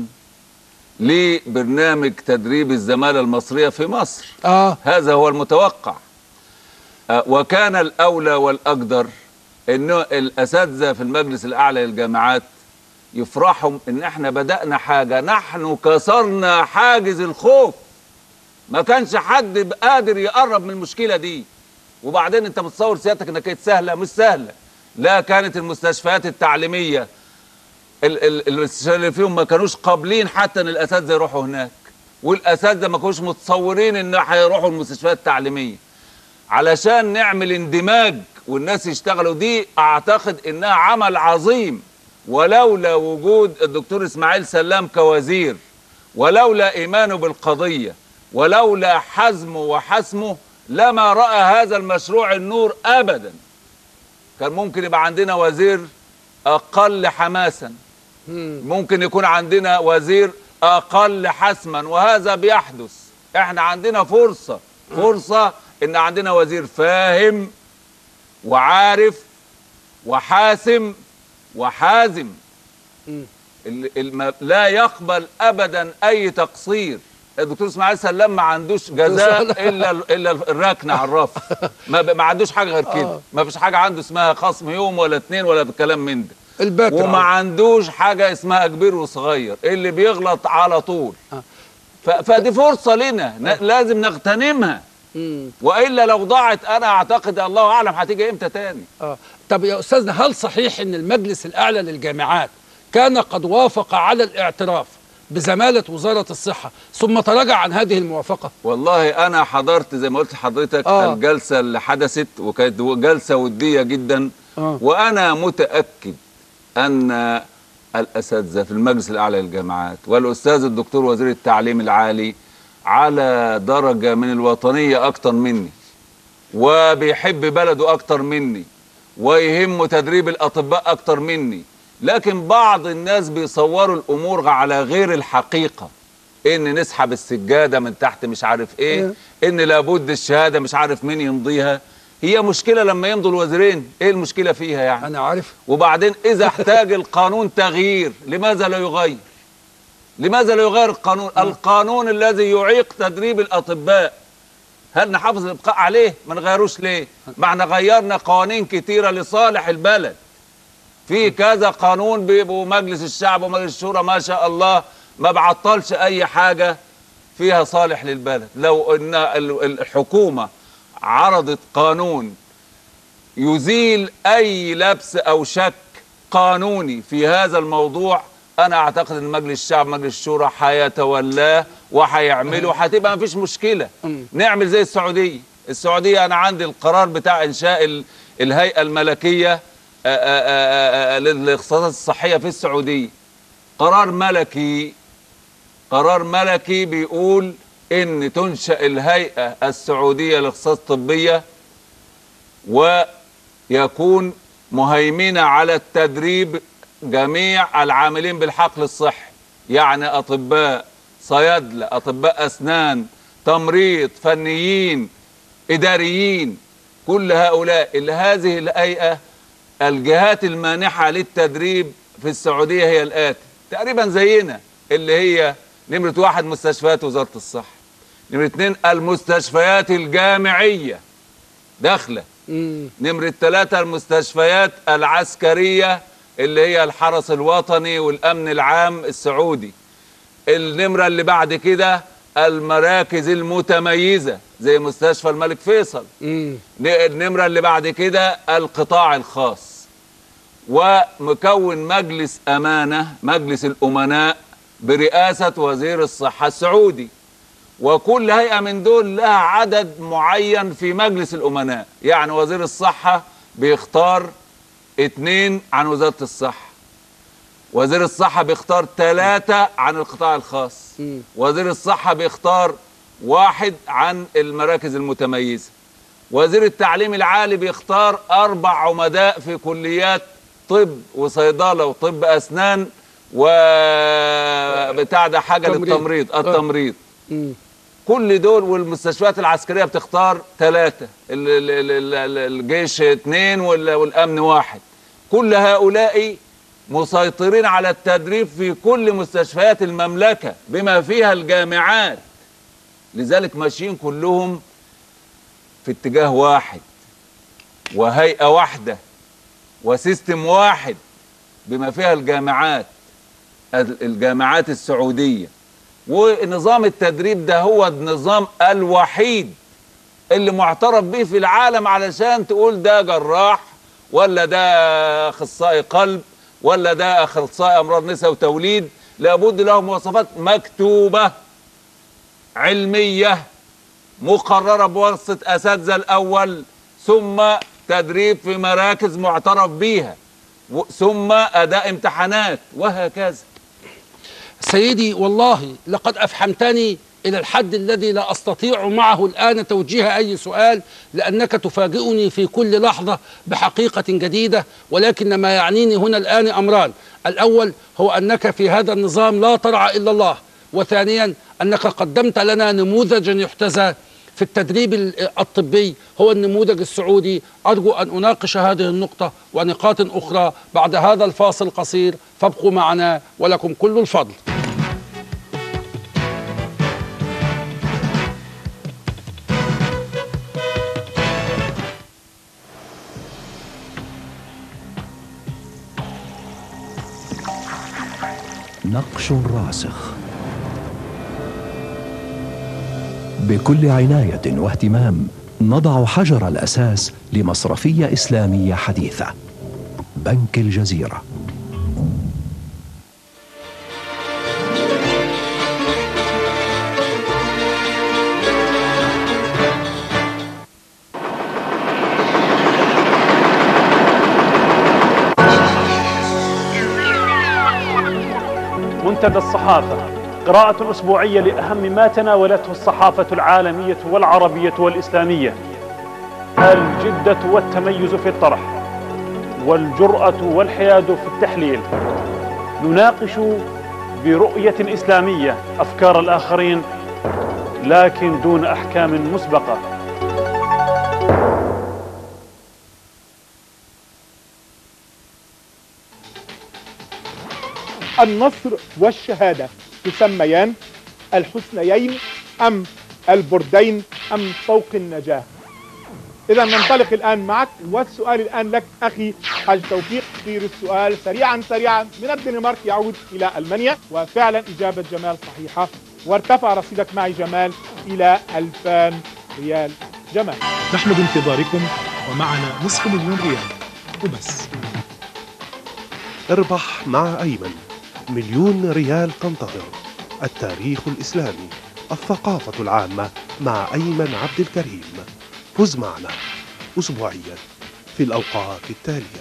لبرنامج تدريب الزماله المصريه في مصر اه هذا هو المتوقع آه، وكان الاولى والاقدر انه الاساتذه في المجلس الاعلى للجامعات يفرحوا ان احنا بدانا حاجه نحن كسرنا حاجز الخوف ما كانش حد قادر يقرب من المشكله دي وبعدين انت متصور سيادتك انها كانت سهله مش سهله لا كانت المستشفيات التعليميه ال- ال- الاستشاريين اللي فيهم ما كانوش قابلين حتى ان الاساتذه يروحوا هناك والاساتذه ما كانوش متصورين ان هيروحوا المستشفيات التعليميه علشان نعمل اندماج والناس يشتغلوا دي اعتقد انها عمل عظيم ولولا وجود الدكتور اسماعيل سلام كوزير ولولا ايمانه بالقضيه ولولا حزمه وحسمه لما راى هذا المشروع النور ابدا كان ممكن يبقى عندنا وزير اقل حماسا ممكن يكون عندنا وزير اقل حسما وهذا بيحدث احنا عندنا فرصه فرصه ان عندنا وزير فاهم وعارف وحاسم وحازم ال- الم- لا يقبل ابدا اي تقصير الدكتور اسماعيل سلام ما عندوش جزاء الا الا الركن على الرف ما, ب- ما عندوش حاجه غير كده ما فيش حاجه عنده اسمها خصم يوم ولا اتنين ولا بالكلام من ده الباكر وما على- عندوش حاجه اسمها كبير وصغير اللي بيغلط على طول ف- فدي فرصه لنا ن- لازم نغتنمها مم. والا لو ضاعت انا اعتقد الله اعلم هتيجي امتى تاني آه. طب يا استاذنا هل صحيح ان المجلس الاعلى للجامعات كان قد وافق على الاعتراف بزماله وزاره الصحه ثم تراجع عن هذه الموافقه والله انا حضرت زي ما قلت لحضرتك آه. آه. الجلسه اللي حدثت وكانت جلسه وديه جدا آه. وانا متاكد ان الاساتذه في المجلس الاعلى للجامعات والاستاذ الدكتور وزير التعليم العالي على درجه من الوطنيه اكتر مني وبيحب بلده اكتر مني ويهمه تدريب الاطباء اكتر مني لكن بعض الناس بيصوروا الامور على غير الحقيقه ان نسحب السجاده من تحت مش عارف ايه ان لابد الشهاده مش عارف مين يمضيها هي مشكله لما يمضوا الوزيرين ايه المشكله فيها يعني انا عارف وبعدين اذا احتاج القانون تغيير لماذا لا يغير لماذا لا يغير القانون القانون الذي يعيق تدريب الاطباء هل نحافظ الابقاء عليه ما نغيروش ليه ما احنا غيرنا قوانين كتيره لصالح البلد في كذا قانون بيبقوا مجلس الشعب ومجلس الشورى ما شاء الله ما بعطلش اي حاجه فيها صالح للبلد لو ان ال- الحكومه عرضت قانون يزيل اي لبس او شك قانوني في هذا الموضوع انا اعتقد ان مجلس الشعب مجلس الشورى هيتولاه وهيعمله هتبقى مفيش مشكله نعمل زي السعوديه السعوديه انا عندي القرار بتاع انشاء ال- الهيئه الملكيه آه، آه، آه، آه، للاختصاصات الصحيه في السعوديه قرار ملكي قرار ملكي بيقول ان تنشا الهيئه السعوديه للاختصاصات الطبيه ويكون مهيمنة على التدريب جميع العاملين بالحقل الصحي يعني أطباء صيادلة أطباء أسنان تمريض فنيين إداريين كل هؤلاء اللي هذه الهيئة الجهات المانحة للتدريب في السعودية هي الآتي تقريبا زينا اللي هي نمرة واحد مستشفيات وزارة الصحة نمرة اتنين المستشفيات الجامعية داخله مم. نمرة ثلاثة المستشفيات العسكرية اللي هي الحرس الوطني والأمن العام السعودي النمرة اللي بعد كده المراكز المتميزة زي مستشفى الملك فيصل مم. ن- النمرة اللي بعد كده القطاع الخاص ومكون مجلس أمانة مجلس الأمناء برئاسة وزير الصحة السعودي وكل هيئة من دول لها عدد معين في مجلس الأمناء يعني وزير الصحة بيختار اتنين عن وزارة الصحة وزير الصحة بيختار ثلاثة عن القطاع الخاص مم. وزير الصحة بيختار واحد عن المراكز المتميزة وزير التعليم العالي بيختار أربع عمداء في كليات طب وصيدلة وطب أسنان وبتاع ده حاجة تمريض. للتمريض آه. التمريض مم. كل دول والمستشفيات العسكريه بتختار ثلاثه الجيش اثنين وال- والامن واحد كل هؤلاء مسيطرين على التدريب في كل مستشفيات المملكه بما فيها الجامعات لذلك ماشيين كلهم في اتجاه واحد وهيئه واحده وسيستم واحد بما فيها الجامعات الجامعات السعوديه ونظام التدريب ده هو النظام الوحيد اللي معترف به في العالم علشان تقول ده جراح ولا ده اخصائي قلب ولا ده اخصائي امراض نساء وتوليد لابد له مواصفات مكتوبه علميه مقرره بواسطه اساتذه الاول ثم تدريب في مراكز معترف بيها و- ثم اداء امتحانات وهكذا سيدي والله لقد أفحمتني إلى الحد الذي لا أستطيع معه الآن توجيه أي سؤال لأنك تفاجئني في كل لحظة بحقيقة جديدة ولكن ما يعنيني هنا الآن أمران الأول هو أنك في هذا النظام لا ترعى إلا الله وثانيا أنك قدمت لنا نموذجا يحتذى في التدريب ال- الطبي هو النموذج السعودي أرجو أن أناقش هذه النقطة ونقاط أخرى بعد هذا الفاصل القصير فابقوا معنا ولكم كل الفضل نقش راسخ بكل عنايه واهتمام نضع حجر الاساس لمصرفيه اسلاميه حديثه بنك الجزيره منتدى الصحافة قراءة أسبوعية لأهم ما تناولته الصحافة العالمية والعربية والإسلامية الجدة والتميز في الطرح والجرأة والحياد في التحليل نناقش برؤية إسلامية أفكار الآخرين لكن دون أحكام مسبقة النصر والشهادة تسميان الحسنيين أم البردين أم طوق النجاة إذا ننطلق الآن معك والسؤال الآن لك أخي حاج توفيق تصير السؤال سريعا سريعا من الدنمارك يعود إلى ألمانيا وفعلا إجابة جمال صحيحة وارتفع رصيدك معي جمال إلى 2000 ريال جمال نحن بانتظاركم ومعنا نصف مليون ريال وبس اربح مع أيمن مليون ريال تنتظر التاريخ الإسلامي الثقافة العامة مع أيمن عبد الكريم فز معنا أسبوعيا في الأوقات التالية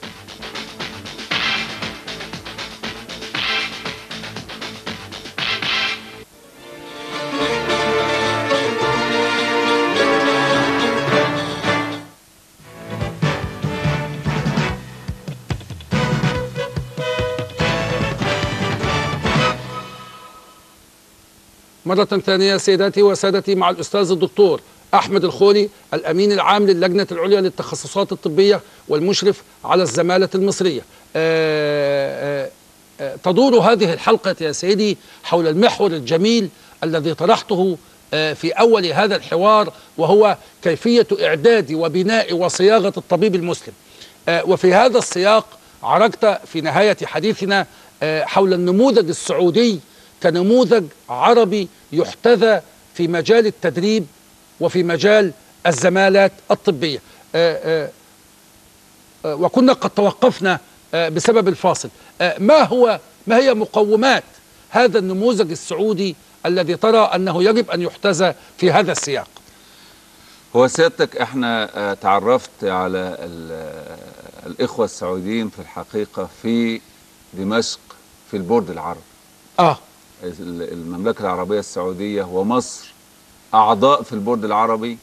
مرة ثانية سيداتي وسادتي مع الأستاذ الدكتور أحمد الخولي الأمين العام للجنة العليا للتخصصات الطبية والمشرف على الزمالة المصرية آه، آه، آه، تدور هذه الحلقة يا سيدي حول المحور الجميل الذي طرحته آه، في أول هذا الحوار وهو كيفية إعداد وبناء وصياغة الطبيب المسلم آه، وفي هذا السياق عرجت في نهاية حديثنا آه، حول النموذج السعودي كنموذج عربي يحتذى في مجال التدريب وفي مجال الزمالات الطبية آه، آه، آه، وكنا قد توقفنا آه، بسبب الفاصل آه، ما هو ما هي مقومات هذا النموذج السعودي الذي ترى أنه يجب أن يحتذى في هذا السياق هو سيادتك احنا آه، تعرفت على ال- آه، الإخوة السعوديين في الحقيقة في دمشق في البورد العربي آه ال- المملكة العربية السعودية ومصر أعضاء في البورد العربي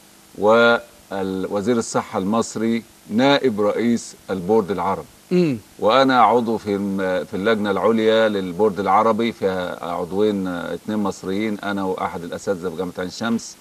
ووزير الصحة المصري نائب رئيس البورد العربي مم. وأنا عضو في الم- في اللجنة العليا للبورد العربي فيها عضوين آه، اثنين مصريين أنا وأحد الأساتذة في جامعة عين شمس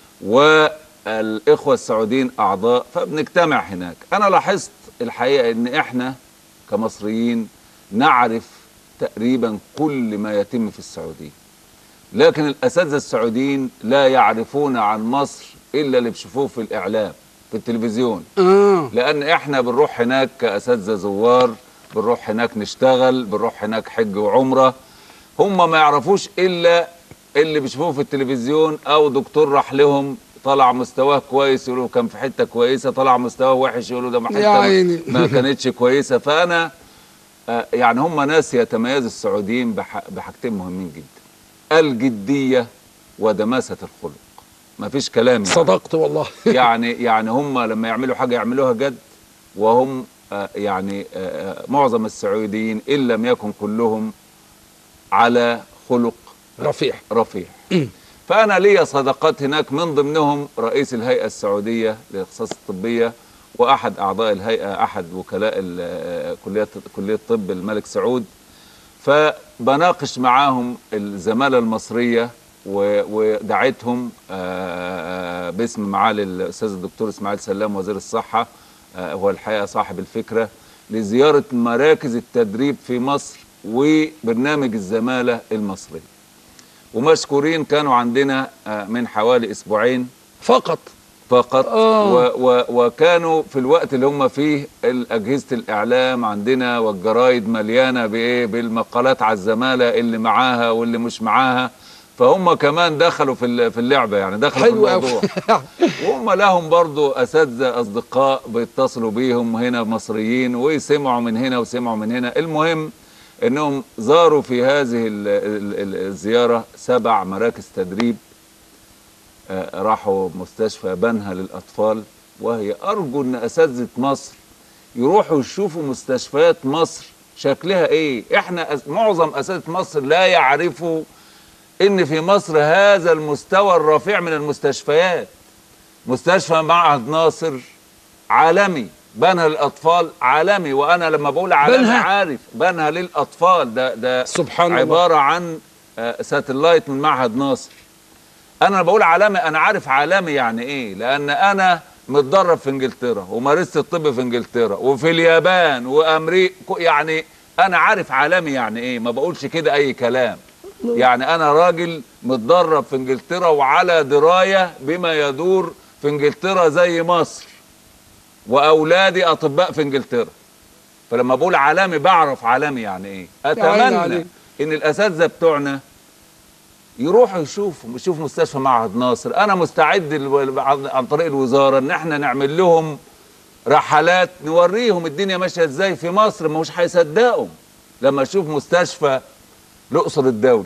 والإخوة السعوديين أعضاء فبنجتمع هناك أنا لاحظت الحقيقة إن إحنا كمصريين نعرف تقريبا كل ما يتم في السعودية لكن الأساتذة السعوديين لا يعرفون عن مصر إلا اللي بيشوفوه في الإعلام في التلفزيون آه. لأن إحنا بنروح هناك كأساتذة زوار بنروح هناك نشتغل بنروح هناك حج وعمرة هم ما يعرفوش إلا اللي بيشوفوه في التلفزيون أو دكتور راح لهم طلع مستواه كويس يقولوا كان في حتة كويسة طلع مستواه وحش يقولوا ده ما يا حتة عيني. ما كانتش كويسة فأنا آه، يعني هم ناس يتميز السعوديين بح- بحاجتين مهمين جدا الجدية ودماسة الخلق ما فيش كلام يعني. صدقت والله يعني يعني هم لما يعملوا حاجة يعملوها جد وهم آه، يعني آه، آه، معظم السعوديين إن لم يكن كلهم على خلق رفيع رفيع فأنا لي صداقات هناك من ضمنهم رئيس الهيئة السعودية للاختصاص الطبية وأحد أعضاء الهيئة أحد وكلاء ال- آه، كلية كلية طب الملك سعود فبناقش معاهم الزمالة المصرية و- ودعيتهم آه، باسم معالي الأستاذ الدكتور إسماعيل سلام وزير الصحة آه، هو الحقيقة صاحب الفكرة لزيارة مراكز التدريب في مصر وبرنامج الزمالة المصري ومشكورين كانوا عندنا آه، من حوالي أسبوعين فقط فقط آه. و و وكانوا في الوقت اللي هم فيه اجهزه الاعلام عندنا والجرايد مليانه بايه بالمقالات على الزماله اللي معاها واللي مش معاها فهم كمان دخلوا في ال- في اللعبه يعني دخلوا حلو في قوي الموضوع وهم لهم برضو اساتذه اصدقاء بيتصلوا بيهم هنا مصريين ويسمعوا من هنا وسمعوا من هنا المهم انهم زاروا في هذه ال- ال- ال- الزياره سبع مراكز تدريب آه، راحوا مستشفى بنها للاطفال وهي ارجو ان اساتذه مصر يروحوا يشوفوا مستشفيات مصر شكلها ايه احنا أس- معظم اساتذه مصر لا يعرفوا ان في مصر هذا المستوى الرفيع من المستشفيات مستشفى معهد ناصر عالمي بنها للاطفال عالمي وانا لما بقول عالمي بنها؟ عارف بنها للاطفال ده ده سبحان الله. عباره عن آه، ساتلايت من معهد ناصر انا بقول عالمي انا عارف عالمي يعني ايه لان انا متدرب في انجلترا ومارست الطب في انجلترا وفي اليابان وامريكا يعني انا عارف عالمي يعني ايه ما بقولش كده اي كلام يعني انا راجل متدرب في انجلترا وعلى درايه بما يدور في انجلترا زي مصر واولادي اطباء في انجلترا فلما بقول عالمي بعرف عالمي يعني ايه عيني اتمنى عليك. ان الاساتذه بتوعنا يروحوا يشوفوا يشوفوا مستشفى معهد ناصر انا مستعد ال- عن عن طريق الوزاره ان احنا نعمل لهم رحلات نوريهم الدنيا ماشيه ازاي في مصر ما مش هيصدقوا لما اشوف مستشفى الاقصر الدولي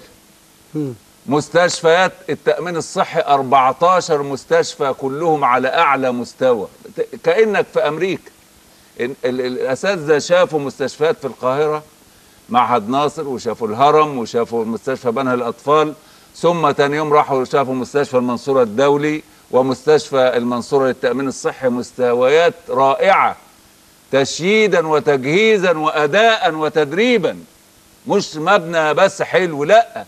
مستشفيات التأمين الصحي 14 مستشفى كلهم على أعلى مستوى ت- كأنك في أمريكا ال- ال- الأساتذة شافوا مستشفيات في القاهرة معهد ناصر وشافوا الهرم وشافوا مستشفى بنها الأطفال ثم تاني يوم راحوا شافوا مستشفى المنصورة الدولي ومستشفى المنصورة للتأمين الصحي مستويات رائعة تشييدا وتجهيزا وأداء وتدريبا مش مبنى بس حلو لأ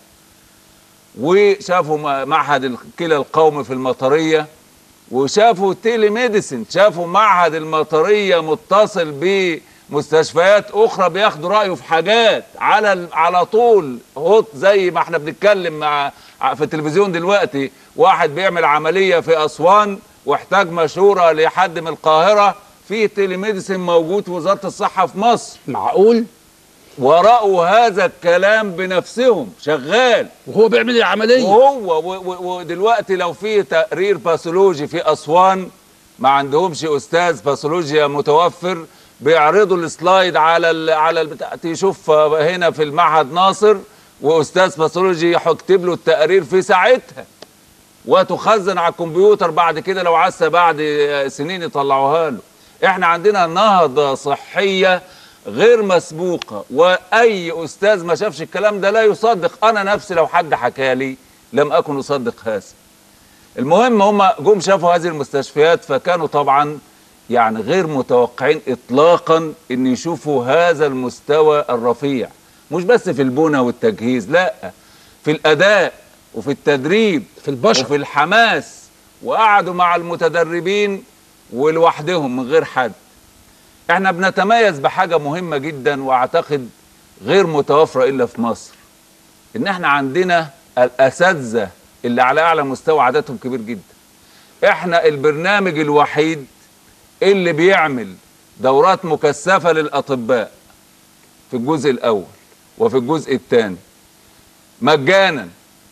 وشافوا م- معهد الكلى القومي في المطرية وشافوا تيلي ميديسن شافوا معهد المطرية متصل بمستشفيات أخرى بياخدوا رأيه في حاجات على ال- على طول هوت زي ما احنا بنتكلم مع ع- في التلفزيون دلوقتي واحد بيعمل عملية في أسوان واحتاج مشورة لحد من القاهرة في تيلي ميديسن موجود في وزارة الصحة في مصر معقول ورأوا هذا الكلام بنفسهم شغال وهو بيعمل العمليه وهو و- و- ودلوقتي لو في تقرير باثولوجي في اسوان ما عندهمش استاذ باثولوجيا متوفر بيعرضوا السلايد على ال على البتاع تشوف هنا في المعهد ناصر واستاذ باثولوجي يكتب له التقرير في ساعتها وتخزن على الكمبيوتر بعد كده لو عايز بعد سنين يطلعوها له احنا عندنا نهضة صحية غير مسبوقة واي استاذ ما شافش الكلام ده لا يصدق انا نفسي لو حد حكى لي لم اكن اصدق هذا المهم هم جم شافوا هذه المستشفيات فكانوا طبعا يعني غير متوقعين اطلاقا ان يشوفوا هذا المستوى الرفيع مش بس في البنى والتجهيز لا في الاداء وفي التدريب في البشر وفي الحماس وقعدوا مع المتدربين ولوحدهم من غير حد احنا بنتميز بحاجة مهمة جدا واعتقد غير متوفرة الا في مصر ان احنا عندنا الاساتذة اللي على اعلى مستوى عددهم كبير جدا احنا البرنامج الوحيد اللي بيعمل دورات مكثفة للاطباء في الجزء الاول وفي الجزء الثاني مجانا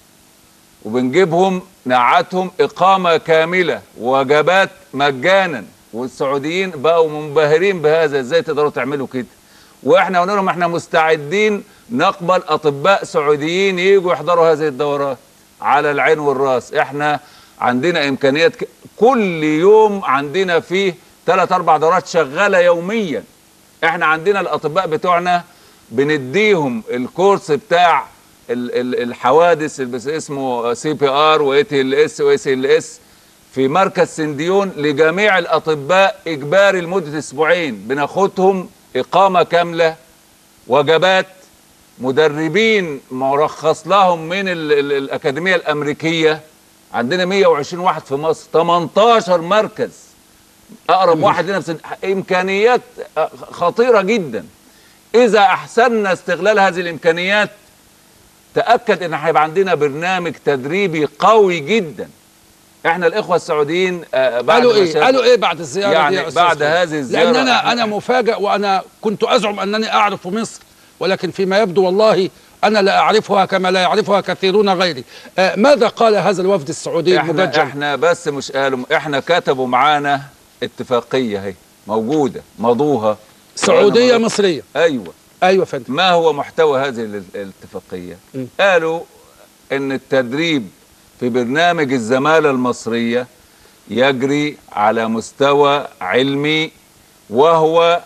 وبنجيبهم نقعدهم إقامة كاملة وجبات مجانا والسعوديين بقوا منبهرين بهذا ازاي تقدروا تعملوا كده واحنا قلنا لهم احنا مستعدين نقبل اطباء سعوديين يجوا يحضروا هذه الدورات على العين والراس احنا عندنا امكانيات ك... كل يوم عندنا فيه ثلاث اربع دورات شغاله يوميا احنا عندنا الاطباء بتوعنا بنديهم الكورس بتاع ال- ال- الحوادث اللي بس اسمه سي بي ار واي تي ال اس واي سي ال اس في مركز سنديون لجميع الاطباء اجباري لمده اسبوعين بناخدهم اقامه كامله وجبات مدربين مرخص لهم من ال ال الاكاديميه الامريكيه عندنا 120 واحد في مصر 18 مركز اقرب واحد لنا بسن... امكانيات خطيره جدا اذا احسننا استغلال هذه الامكانيات تاكد ان هيبقى عندنا برنامج تدريبي قوي جدا احنا الاخوه السعوديين آه، بعد قالوا ما ايه شافوا- قالوا ايه بعد الزياره يعني دي يا أستاذ بعد خالد؟ هذه الزيارة لان انا إحنا- انا مفاجئ وانا كنت ازعم انني اعرف مصر ولكن فيما يبدو والله انا لا اعرفها كما لا يعرفها كثيرون غيري آه ماذا قال هذا الوفد السعودي احنا المبجل احنا بس مش قالوا احنا كتبوا معانا اتفاقيه اهي موجوده مضوها سعوديه وأنا- مصريه ايوه ايوه فندم ما هو محتوى هذه ال- الاتفاقيه م. قالوا ان التدريب في برنامج الزماله المصريه يجري على مستوى علمي وهو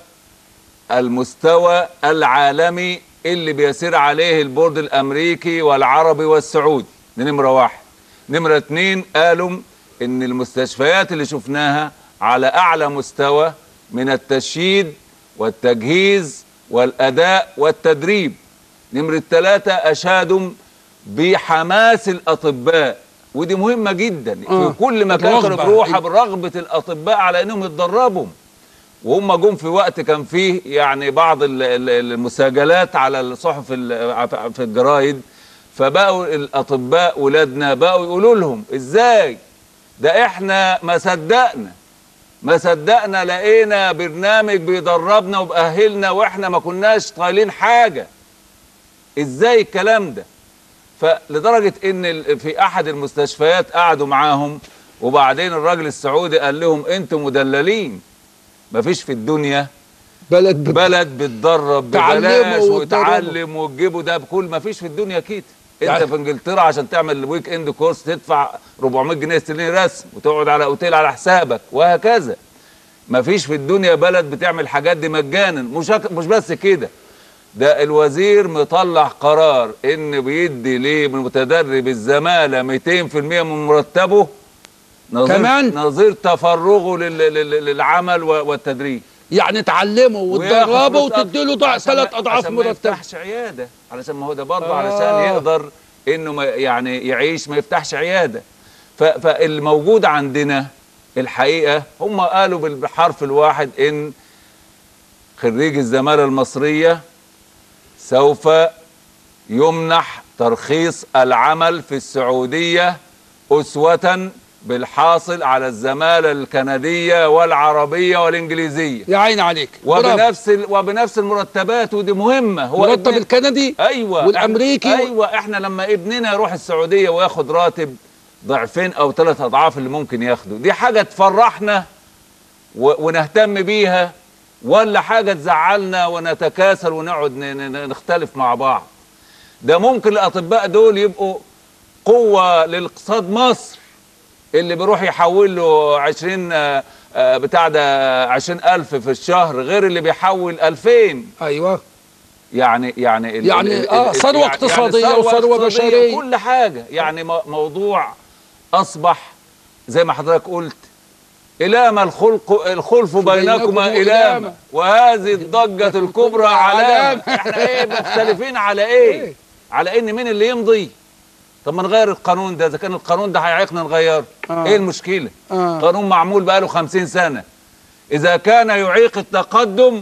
المستوى العالمي اللي بيسير عليه البورد الامريكي والعربي والسعودي دي نمره واحد نمره اتنين قالوا ان المستشفيات اللي شفناها على اعلى مستوى من التشييد والتجهيز والاداء والتدريب نمره ثلاثه اشادوا بحماس الاطباء ودي مهمه جدا آه. في كل مكان الرغبة. كانوا بيروحوا برغبه الاطباء على انهم يتدربوا وهم جم في وقت كان فيه يعني بعض ال- ال- المساجلات على الصحف ال- في الجرايد فبقوا الاطباء ولادنا بقوا يقولوا لهم ازاي ده احنا ما صدقنا ما صدقنا لقينا برنامج بيدربنا وبأهلنا واحنا ما كناش طايلين حاجه ازاي الكلام ده فلدرجه ان ال- في احد المستشفيات قعدوا معاهم وبعدين الراجل السعودي قال لهم انتم مدللين مفيش في الدنيا بلد بت- بلد بتدرب تعلموا ببلاش وتدربوا. وتعلم وتجيبوا ده بكل مفيش في الدنيا كده انت يعني- في انجلترا عشان تعمل ويك اند كورس تدفع 400 جنيه استرليني رسم وتقعد على اوتيل على حسابك وهكذا مفيش في الدنيا بلد بتعمل الحاجات دي مجانا مش هك- مش بس كده ده الوزير مطلع قرار ان بيدي للمتدرب الزماله 200% من مرتبه نظير كمان؟ نظير تفرغه لل- لل- للعمل و- والتدريب يعني تعلموا وياخد وتدربوا فلوس وتديله ضع عشان ثلاث ما- اضعاف عشان ما مرتب يفتحش عياده علشان ما هو ده برضه آه. علشان يقدر انه ما يعني يعيش ما يفتحش عياده ف- فالموجود عندنا الحقيقه هم قالوا بالحرف الواحد ان خريج الزماله المصريه سوف يمنح ترخيص العمل في السعوديه اسوه بالحاصل على الزماله الكنديه والعربيه والانجليزيه يا عيني عليك برافو. وبنفس ال... وبنفس المرتبات ودي مهمه هو مرتب ابن- الكندي ايوه والامريكي ايوه احنا لما ابننا يروح السعوديه وياخد راتب ضعفين او ثلاث اضعاف اللي ممكن ياخده دي حاجه تفرحنا و... ونهتم بيها ولا حاجه تزعلنا ونتكاسل ونقعد ن... ن... نختلف مع بعض ده ممكن الاطباء دول يبقوا قوه لاقتصاد مصر اللي بيروح يحول له 20 آه، آه، بتاع ده 20000 في الشهر غير اللي بيحول 2000 ايوه يعني يعني ال- يعني ال- آه، ال- ثروة يعني- اقتصادية يعني ثروة وثروة اقتصادية بشرية. كل حاجة يعني مو- موضوع أصبح زي ما حضرتك قلت إلام الخلق الخلف بينكما بينكم إلام إلامة. وهذه الضجة الكبرى علامة علامة. احنا ايه مختلفين على ايه على ان مين اللي يمضي طب ما نغير القانون ده اذا كان القانون ده هيعيقنا نغيره آه. ايه المشكلة آه. قانون معمول بقاله خمسين سنة اذا كان يعيق التقدم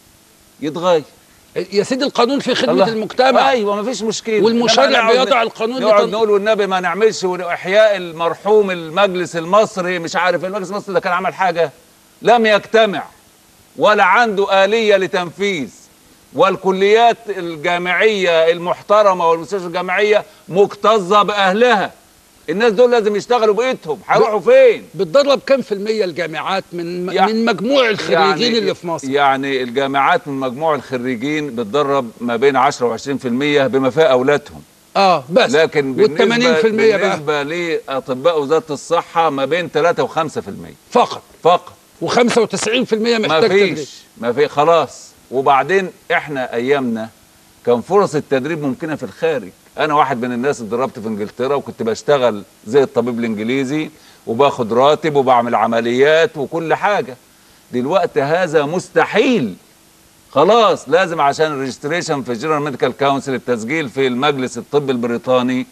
يتغير يا سيدي القانون في خدمه الله. المجتمع ايوه مفيش مشكله والمشرع إنما نقعد- بيضع القانون نقعد لتن- نقول والنبي ما نعملش احياء المرحوم المجلس المصري مش عارف المجلس المصري ده كان عمل حاجه لم يجتمع ولا عنده آلية لتنفيذ والكليات الجامعية المحترمة والمستشفى الجامعية مكتظة بأهلها الناس دول لازم يشتغلوا بإيدهم هيروحوا فين؟ بتدرب كم في المية الجامعات من يع- من مجموع الخريجين اللي في مصر يعني الجامعات من مجموع الخريجين بتدرب ما بين 10 و20% بما فيها أولادهم اه بس لكن وال 80% بالنسبة, بقى بالنسبة لأطباء وزارة الصحة ما بين 3 و5% فقط فقط و95% ما محتاج تدريب فيش ما في خلاص وبعدين احنا ايامنا كان فرص التدريب ممكنه في الخارج انا واحد من الناس اللي اتدربت في انجلترا وكنت بشتغل زي الطبيب الانجليزي وباخد راتب وبعمل عمليات وكل حاجه دلوقتي هذا مستحيل خلاص لازم عشان الريجستريشن في الجنرال ميديكال كونسل التسجيل في المجلس الطبي البريطاني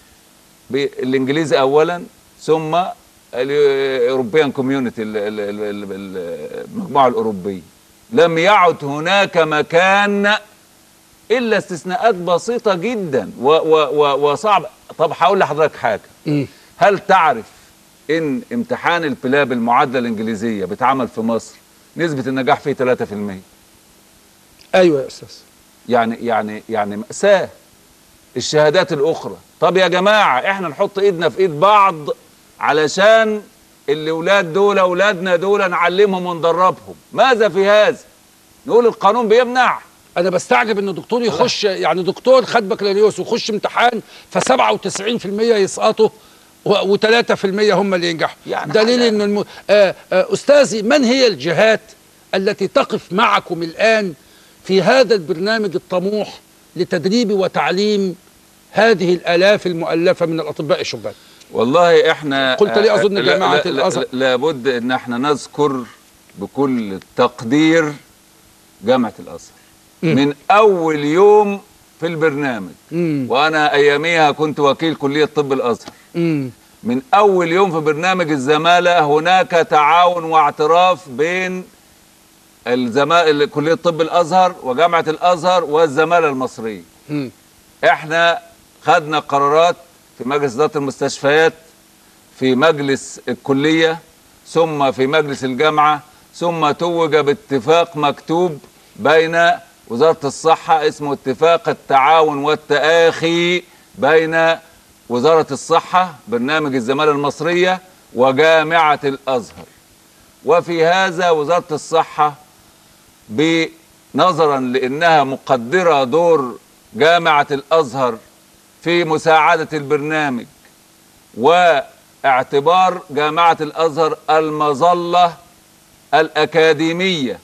بالانجليزي اولا ثم الاوروبيان كوميونتي المجموعه الاوروبيه لم يعد هناك مكان الا استثناءات بسيطه جدا و و و وصعب طب هقول لحضرتك حاجه مم. هل تعرف ان امتحان البلاب المعادله الانجليزيه بيتعمل في مصر نسبه النجاح فيه 3% ايوه يا استاذ يعني يعني يعني مأساة الشهادات الأخرى طب يا جماعة احنا نحط ايدنا في ايد بعض علشان الأولاد دول أولادنا دول نعلمهم وندربهم ماذا في هذا نقول القانون بيمنع انا بستعجب ان دكتور يخش يعني دكتور خد بكالوريوس ويخش امتحان ف 97% يسقطوا و3% هم اللي ينجحوا يعني دليل حاجة- ان الم... آه آه استاذي من هي الجهات التي تقف معكم الان في هذا البرنامج الطموح لتدريب وتعليم هذه الالاف المؤلفه من الاطباء الشبان والله احنا قلت لي أظن لا- لا- جماعة لا- الأزهر. لابد ان احنا نذكر بكل تقدير جامعة الأزهر من أول يوم في البرنامج مم. وأنا أياميها كنت وكيل كلية طب الأزهر مم. من أول يوم في برنامج الزمالة هناك تعاون واعتراف بين الزمالة كلية طب الأزهر وجامعة الأزهر والزمالة المصرية مم. احنا خدنا قرارات في مجلس إدارة المستشفيات في مجلس الكلية ثم في مجلس الجامعة ثم توج باتفاق مكتوب بين وزارة الصحة اسمه اتفاق التعاون والتآخي بين وزارة الصحة برنامج الزمالة المصرية وجامعة الأزهر وفي هذا وزارة الصحة نظرا لأنها مقدرة دور جامعة الأزهر في مساعدة البرنامج واعتبار جامعة الأزهر المظلة الأكاديمية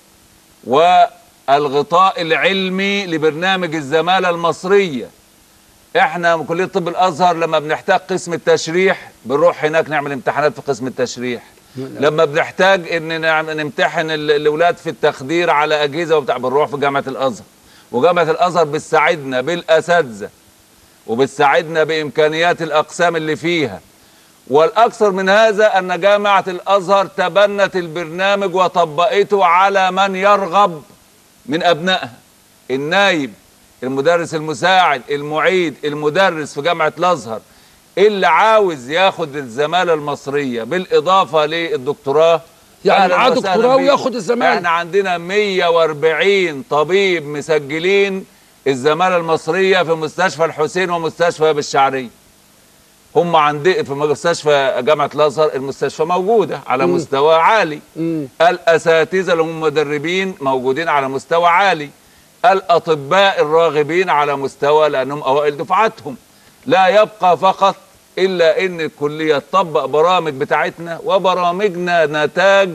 والغطاء العلمي لبرنامج الزمالة المصرية احنا كلية طب الأزهر لما بنحتاج قسم التشريح بنروح هناك نعمل امتحانات في قسم التشريح لما بنحتاج ان نعم- نمتحن ال- الاولاد في التخدير على اجهزه وبتاع بنروح في جامعه الازهر وجامعه الازهر بتساعدنا بالاساتذه وبتساعدنا بامكانيات الاقسام اللي فيها والاكثر من هذا ان جامعه الازهر تبنت البرنامج وطبقته على من يرغب من ابنائها النايب المدرس المساعد المعيد المدرس في جامعه الازهر اللي عاوز ياخد الزماله المصريه بالاضافه للدكتوراه يعني أهلاً معاه وسهلاً دكتوراه بيكم. وياخد الزمالة. احنا عندنا 140 طبيب مسجلين الزماله المصريه في مستشفى الحسين ومستشفى بالشعريه هم عندي في مستشفى جامعه الازهر المستشفى موجوده على مم. مستوى عالي مم. الاساتذه اللي هم مدربين موجودين على مستوى عالي الاطباء الراغبين على مستوى لانهم اوائل دفعاتهم لا يبقى فقط الا ان الكليه تطبق برامج بتاعتنا وبرامجنا نتاج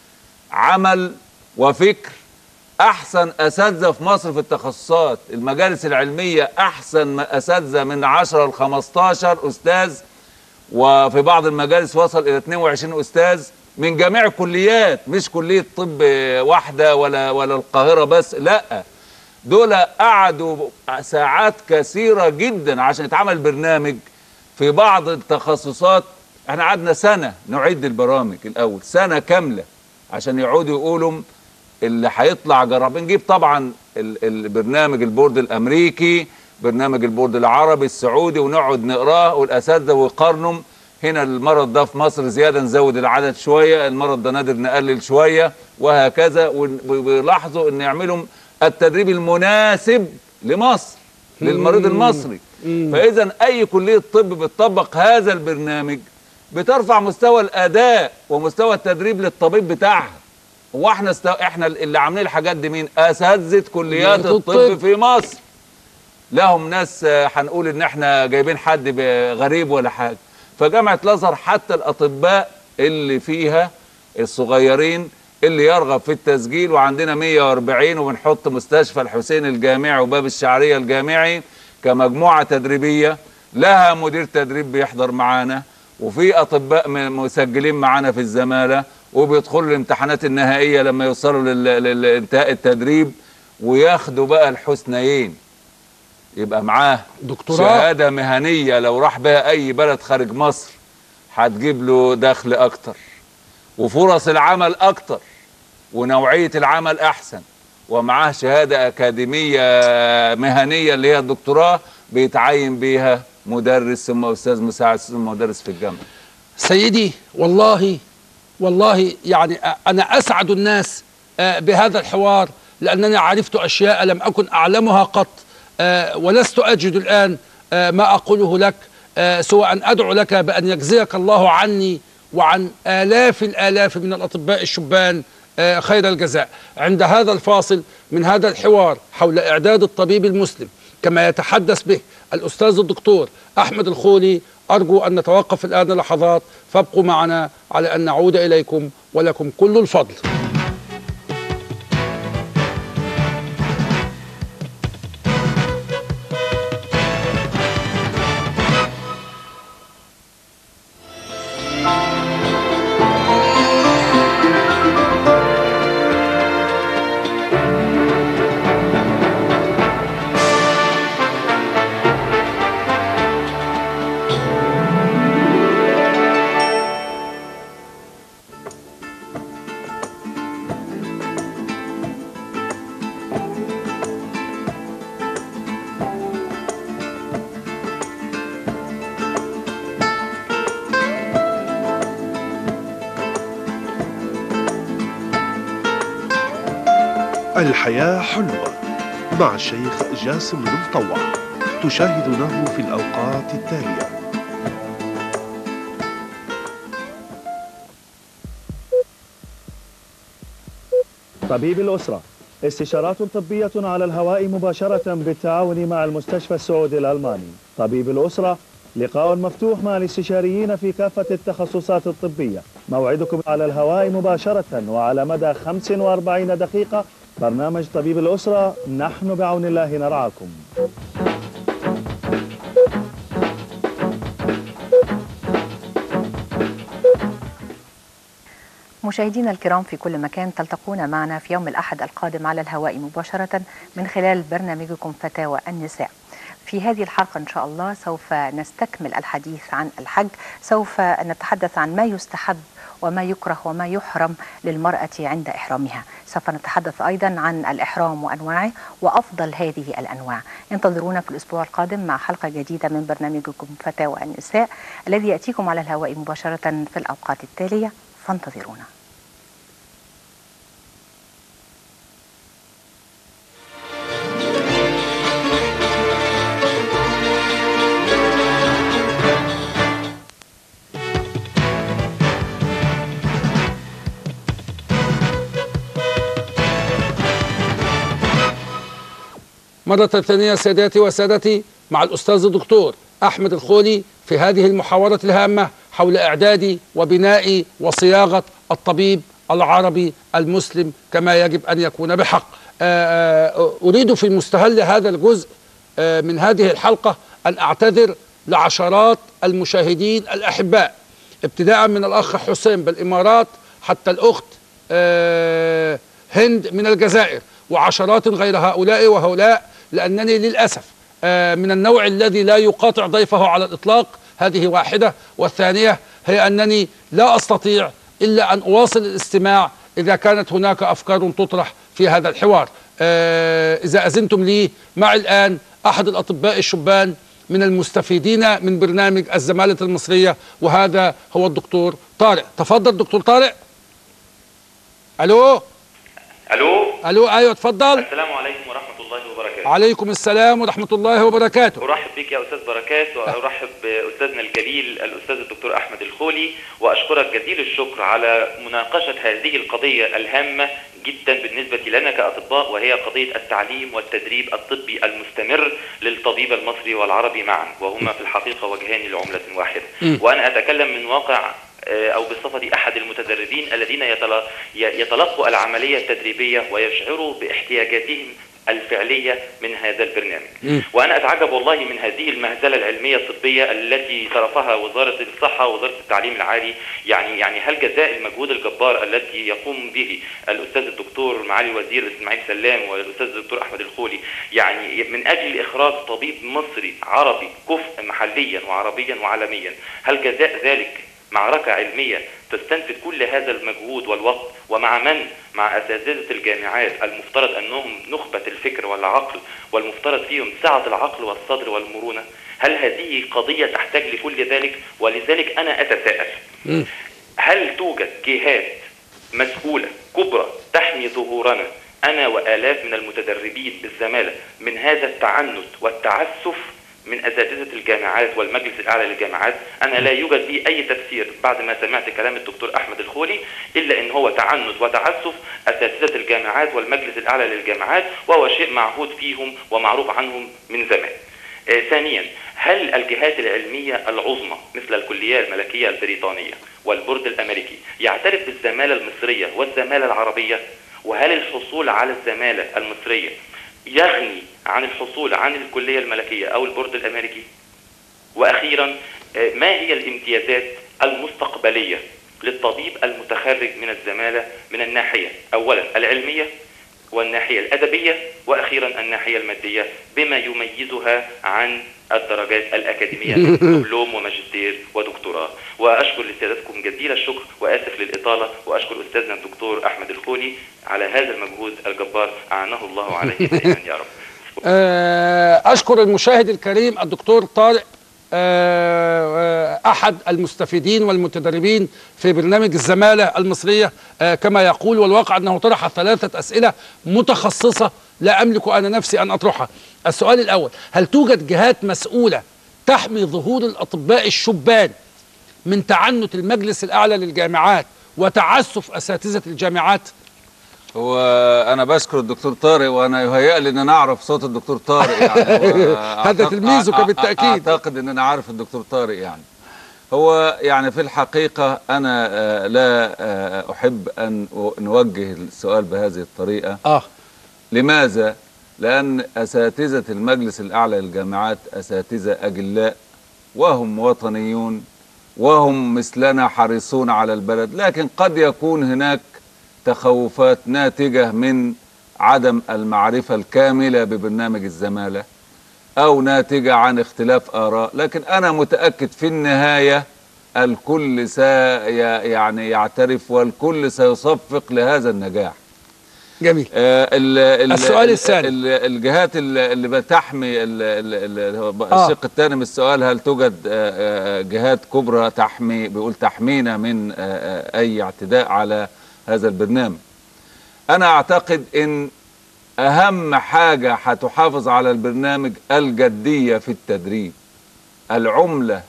عمل وفكر احسن اساتذه في مصر في التخصصات المجالس العلميه احسن اساتذه من 10 ل 15 استاذ وفي بعض المجالس وصل الى 22 استاذ من جميع الكليات مش كليه طب واحده ولا ولا القاهره بس لا دول قعدوا ساعات كثيره جدا عشان يتعمل برنامج في بعض التخصصات احنا قعدنا سنه نعد البرامج الاول سنه كامله عشان يقعدوا يقولوا اللي هيطلع جرب نجيب طبعا ال- البرنامج البورد الامريكي برنامج البورد العربي السعودي ونقعد نقراه والاساتذه ويقارنوا هنا المرض ده في مصر زياده نزود العدد شويه المرض ده نادر نقلل شويه وهكذا ون- ويلاحظوا ان يعملوا التدريب المناسب لمصر للمريض المصري فاذا اي كليه طب بتطبق هذا البرنامج بترفع مستوى الاداء ومستوى التدريب للطبيب بتاعها هو احنا است... احنا اللي عاملين الحاجات دي مين اساتذه كليات كليات الطب الطب. في مصر لهم ناس آه، هنقول ان احنا جايبين حد ب- غريب ولا حاجه فجامعه الازهر حتى الاطباء اللي فيها الصغيرين اللي يرغب في التسجيل وعندنا 140 وبنحط مستشفى الحسين الجامعي وباب الشعريه الجامعي كمجموعه تدريبيه لها مدير تدريب بيحضر معانا وفي اطباء م- مسجلين معانا في الزماله وبيدخلوا الامتحانات النهائيه لما يوصلوا لل- لل- لانتهاء التدريب وياخدوا بقى الحسنيين يبقى معاه دكتوراه. شهاده مهنيه لو راح بها اي بلد خارج مصر هتجيب له دخل اكتر وفرص العمل اكتر ونوعيه العمل احسن ومعاه شهاده اكاديميه مهنيه اللي هي الدكتوراه بيتعين بيها مدرس ثم استاذ مساعد ثم مدرس في الجامعه سيدي والله والله يعني أنا أسعد الناس آه، بهذا الحوار لأنني عرفت أشياء لم أكن أعلمها قط آه، ولست أجد الآن آه، ما أقوله لك آه، سوى أن أدعو لك بأن يجزيك الله عني وعن آلاف الآلاف من الأطباء الشبان آه، خير الجزاء عند هذا الفاصل من هذا الحوار حول إعداد الطبيب المسلم كما يتحدث به الأستاذ الدكتور أحمد الخولي أرجو أن نتوقف الآن لحظات فابقوا معنا على أن نعود إليكم ولكم كل الفضل الحياة حلوة مع الشيخ جاسم المطوع تشاهدونه في الأوقات التالية طبيب الأسرة استشارات طبية على الهواء مباشرة بالتعاون مع المستشفى السعودي الألماني طبيب الأسرة لقاء مفتوح مع الاستشاريين في كافة التخصصات الطبية موعدكم على الهواء مباشرة وعلى مدى 45 دقيقة برنامج طبيب الأسرة نحن بعون الله نرعاكم مشاهدينا الكرام في كل مكان تلتقون معنا في يوم الأحد القادم على الهواء مباشرة من خلال برنامجكم فتاوى النساء في هذه الحلقة إن شاء الله سوف نستكمل الحديث عن الحج سوف نتحدث عن ما يستحب وما يكره وما يحرم للمرأة عند إحرامها سوف نتحدث أيضا عن الإحرام وأنواعه وأفضل هذه الأنواع انتظرونا في الأسبوع القادم مع حلقة جديدة من برنامجكم فتاوى النساء الذي يأتيكم على الهواء مباشرة في الأوقات التالية فانتظرونا مرة ثانية سادتي وسادتي مع الأستاذ الدكتور أحمد الخولي في هذه المحاورة الهامة حول إعداد وبناء وصياغة الطبيب العربي المسلم كما يجب أن يكون بحق آه، آه، أريد في مستهل هذا الجزء آه، من هذه الحلقة أن أعتذر لعشرات المشاهدين الأحباء ابتداء من الأخ حسين بالإمارات حتى الأخت آه، هند من الجزائر وعشرات غير هؤلاء وهؤلاء لأنني للأسف آه، من النوع الذي لا يقاطع ضيفه على الإطلاق هذه واحدة والثانية هي أنني لا أستطيع إلا أن أواصل الاستماع إذا كانت هناك أفكار تطرح في هذا الحوار آه، إذا أذنتم لي معي الآن أحد الأطباء الشبان من المستفيدين من برنامج الزمالة المصرية وهذا هو الدكتور طارق تفضل دكتور طارق ألو الو ألو أيوة تفضل السلام عليكم ورحمه الله وبركاته عليكم السلام ورحمة الله وبركاته ارحب بك يا استاذ بركات وارحب باستاذنا الجليل الاستاذ الدكتور احمد الخولي واشكرك جزيل الشكر على مناقشه هذه القضيه الهامه جدا بالنسبه لنا كاطباء وهي قضيه التعليم والتدريب الطبي المستمر للطبيب المصري والعربي معا وهما في الحقيقه وجهان لعمله واحده مم. وانا اتكلم من واقع آه، او بصفتي احد المتدربين الذين يتل- ي- يتلقوا العمليه التدريبيه ويشعروا باحتياجاتهم الفعليه من هذا البرنامج وانا اتعجب والله من هذه المهزله العلميه الطبيه التي صرفها وزاره الصحه ووزاره التعليم العالي يعني يعني هل جزاء المجهود الجبار الذي يقوم به الاستاذ الدكتور معالي الوزير اسماعيل سلام والاستاذ الدكتور احمد الخولي يعني من اجل اخراج طبيب مصري عربي كفء محليا وعربيا وعالميا هل جزاء ذلك معركة علمية تستنفذ كل هذا المجهود والوقت ومع من؟ مع أساتذة الجامعات المفترض أنهم نخبة الفكر والعقل والمفترض فيهم سعة العقل والصدر والمرونة هل هذه قضية تحتاج لكل ذلك ولذلك أنا أتساءل هل توجد جهات مسؤولة كبرى تحمي ظهورنا أنا وآلاف من المتدربين بالزمالة من هذا التعنت والتعسف من أساتذة الجامعات والمجلس الأعلى للجامعات أنا لا يوجد لي أي تفسير بعد ما سمعت كلام الدكتور أحمد الخولي إلا أن هو تعنت وتعسف أساتذة الجامعات والمجلس الأعلى للجامعات وهو شيء معهود فيهم ومعروف عنهم من زمان آه، ثانيا هل الجهات العلمية العظمى مثل الكلية الملكية البريطانية والبورد الأمريكي يعترف بالزمالة المصرية والزمالة العربية وهل الحصول على الزمالة المصرية يغني عن الحصول عن الكلية الملكية أو البورد الأمريكي وأخيرا آه، ما هي الامتيازات المستقبلية للطبيب المتخرج من الزمالة من الناحية أولا العلمية والناحية الأدبية وأخيرا الناحية المادية بما يميزها عن الدرجات الأكاديمية دبلوم وماجستير ودكتوراه وأشكر لسيادتكم جزيل الشكر وآسف للإطالة وأشكر أستاذنا الدكتور أحمد الخولي على هذا المجهود الجبار أعنه الله عليه دائما يا رب آه، أشكر المشاهد الكريم الدكتور طارق آه، آه، أحد المستفيدين والمتدربين في برنامج الزمالة المصرية آه، كما يقول والواقع أنه طرح ثلاثة أسئلة متخصصة لا أملك أنا نفسي أن أطرحها السؤال الأول هل توجد جهات مسؤولة تحمي ظهور الأطباء الشبان من تعنت المجلس الأعلى للجامعات وتعسف أساتذة الجامعات هو انا بشكر الدكتور طارق وانا يهيأ لي ان انا اعرف صوت الدكتور طارق يعني هو هذا أعتق- تلميذك أع- أع- بالتأكيد. اعتقد ان انا عارف الدكتور طارق يعني هو يعني في الحقيقة أنا آه، لا آه، أحب أن أ- نوجه السؤال بهذه الطريقة آه لماذا؟ لأن أساتذة المجلس الأعلى للجامعات أساتذة أجلاء وهم وطنيون وهم مثلنا حريصون على البلد لكن قد يكون هناك تخوفات ناتجة من عدم المعرفة الكاملة ببرنامج الزمالة أو ناتجة عن اختلاف آراء لكن أنا متأكد في النهاية الكل سي يعني يعترف والكل سيصفق لهذا النجاح جميل آه ال ال السؤال ال- الثاني. ال- الجهات ال- اللي بتحمي ال- ال- ال- هو آه. الشق الثاني من السؤال هل توجد آه، آه، جهات كبرى تحمي بيقول تحمينا من آه، آه، اي اعتداء على هذا البرنامج انا اعتقد ان اهم حاجه هتحافظ على البرنامج الجديه في التدريب العمله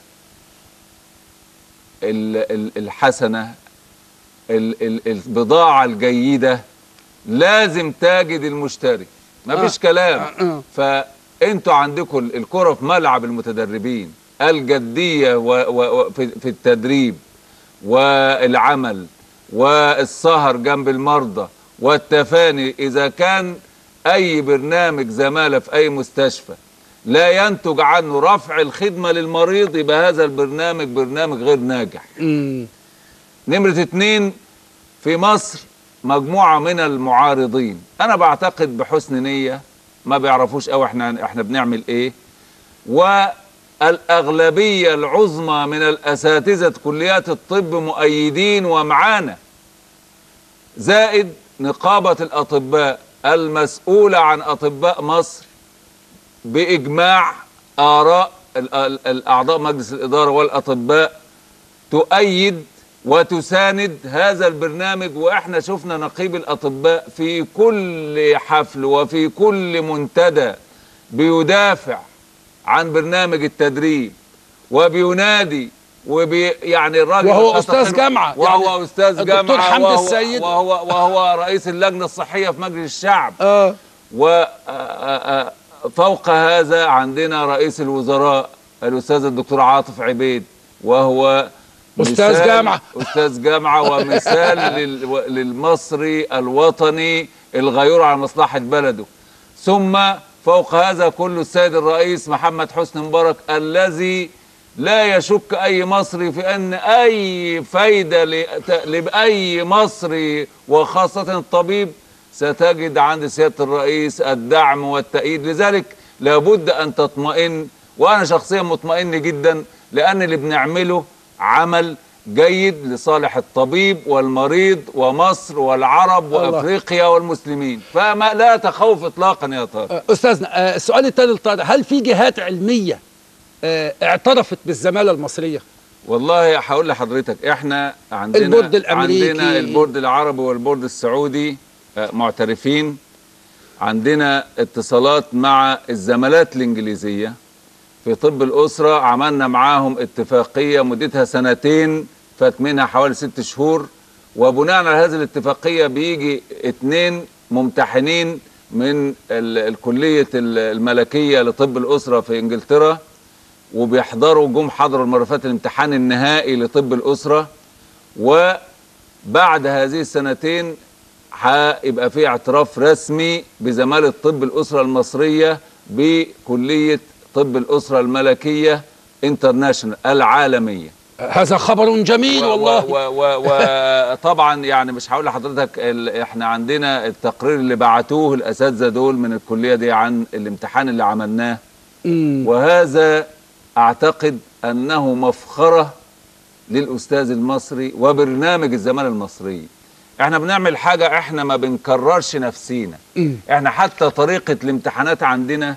ال- ال- الحسنه ال- ال- البضاعه الجيده لازم تجد المشتري مفيش آه. كلام آه. فانتوا عندكم الكرة في ملعب المتدربين الجدية و و و في, في التدريب والعمل والسهر جنب المرضى والتفاني إذا كان أي برنامج زمالة في أي مستشفى لا ينتج عنه رفع الخدمة للمريض يبقى هذا البرنامج برنامج غير ناجح مم. نمرة اتنين في مصر مجموعة من المعارضين أنا بعتقد بحسن نية ما بيعرفوش أو احنا احنا بنعمل ايه والأغلبية العظمى من الأساتذة كليات الطب مؤيدين ومعانا زائد نقابة الأطباء المسؤولة عن أطباء مصر بإجماع آراء ال- ال- الأعضاء مجلس الإدارة والأطباء تؤيد وتساند هذا البرنامج واحنا شفنا نقيب الاطباء في كل حفل وفي كل منتدى بيدافع عن برنامج التدريب وبينادي وبي يعني الراجل وهو خاصة أستاذ كان- جامعة، وهو يعني استاذ الدكتور جامعه حمدي وهو السيد. وهو وهو رئيس اللجنه الصحيه في مجلس الشعب اه وفوق هذا عندنا رئيس الوزراء الاستاذ الدكتور عاطف عبيد وهو أستاذ مثال- جامعة. استاذ جامعه ومثال لل- للمصري الوطني الغيور على مصلحه بلده ثم فوق هذا كل السيد الرئيس محمد حسني مبارك الذي لا يشك اي مصري في ان اي فايده لت- لاي مصري وخاصه الطبيب ستجد عند سياده الرئيس الدعم والتأييد لذلك لابد ان تطمئن وانا شخصيا مطمئن جدا لان اللي بنعمله عمل جيد لصالح الطبيب والمريض ومصر والعرب الله. وافريقيا والمسلمين فما لا تخوف اطلاقا يا طارق استاذنا آه، السؤال الثاني لطارق هل في جهات علميه آه، اعترفت بالزمالة المصرية والله هقول لحضرتك احنا عندنا البورد الأمريكي. عندنا البورد العربي والبورد السعودي آه، معترفين عندنا اتصالات مع الزمالات الإنجليزية في طب الأسرة عملنا معاهم اتفاقية مدتها سنتين فات منها حوالي ست شهور وبناء على هذه الاتفاقية بيجي اتنين ممتحنين من ال- الكلية ال- الملكية لطب الأسرة في إنجلترا وبيحضروا جم حضروا المرة اللي فاتت الامتحان النهائي لطب الأسرة وبعد هذه السنتين هيبقى في اعتراف رسمي بزمالة طب الأسرة المصرية بكلية طب الأسرة الملكية انترناشونال العالمية هذا خبر جميل والله وطبعا يعني مش هقول لحضرتك ال- احنا عندنا التقرير اللي بعتوه الاساتذه دول من الكليه دي عن الامتحان اللي عملناه مم. وهذا اعتقد انه مفخره للاستاذ المصري وبرنامج الزمالة المصري احنا بنعمل حاجه احنا ما بنكررش نفسينا مم. احنا حتى طريقه الامتحانات عندنا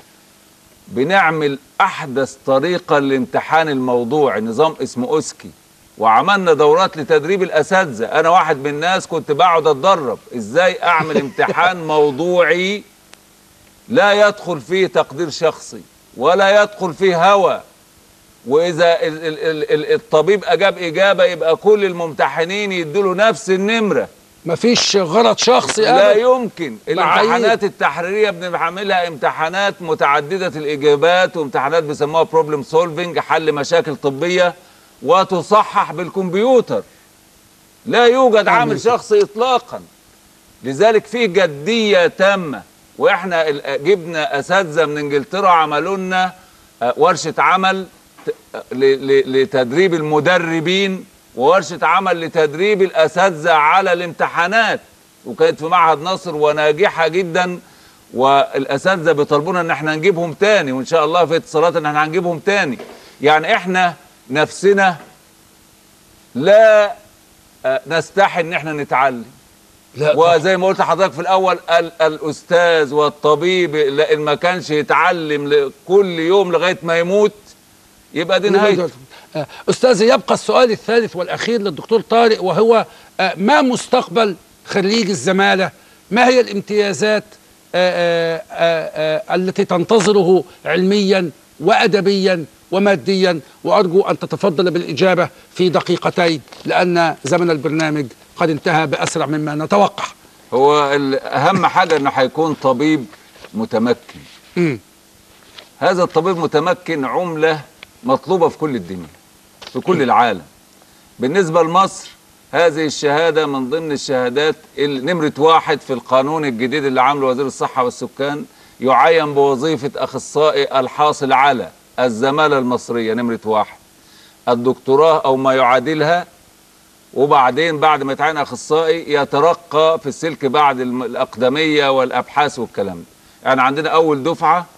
بنعمل احدث طريقه لامتحان الموضوع نظام اسمه اوسكي وعملنا دورات لتدريب الاساتذه انا واحد من الناس كنت بقعد اتدرب ازاي اعمل امتحان موضوعي لا يدخل فيه تقدير شخصي ولا يدخل فيه هوى واذا ال ال ال ال الطبيب اجاب اجابه يبقى كل الممتحنين يدوا نفس النمره مفيش غرض شخصي لا أبداً. يمكن معايير. الامتحانات التحريريه بنعملها امتحانات متعدده الاجابات وامتحانات بيسموها بروبلم سولفنج حل مشاكل طبيه وتصحح بالكمبيوتر لا يوجد عامل شخصي اطلاقا لذلك في جديه تامه واحنا ال- جبنا اساتذه من انجلترا عملوا لنا آه، ورشه عمل ت- ل- ل- لتدريب المدربين وورشه عمل لتدريب الاساتذه على الامتحانات وكانت في معهد نصر وناجحه جدا والاساتذه بيطالبونا ان احنا نجيبهم تاني وان شاء الله في اتصالات ان احنا هنجيبهم تاني يعني احنا نفسنا لا آه، نستحي ان احنا نتعلم لا وزي ما قلت لحضرتك في الاول ال الاستاذ والطبيب لا- إن ما كانش يتعلم ل- كل يوم لغايه ما يموت يبقى دي نهايته آه، أستاذي يبقى السؤال الثالث والأخير للدكتور طارق وهو آه، ما مستقبل خريج الزمالة ما هي الامتيازات آه، آه، آه، آه، التي تنتظره علميا وأدبيا وماديا وأرجو أن تتفضل بالإجابة في دقيقتين لأن زمن البرنامج قد انتهى بأسرع مما نتوقع هو ال- اهم حاجه انه هيكون طبيب متمكن مم. هذا الطبيب متمكن عمله مطلوبه في كل الدنيا في كل العالم بالنسبه لمصر هذه الشهاده من ضمن الشهادات اللي نمره واحد في القانون الجديد اللي عامله وزير الصحه والسكان يعين بوظيفه اخصائي الحاصل على الزماله المصريه نمره واحد الدكتوراه او ما يعادلها وبعدين بعد ما يتعين اخصائي يترقى في السلك بعد الم- الاقدميه والابحاث والكلام ده يعني عندنا اول دفعه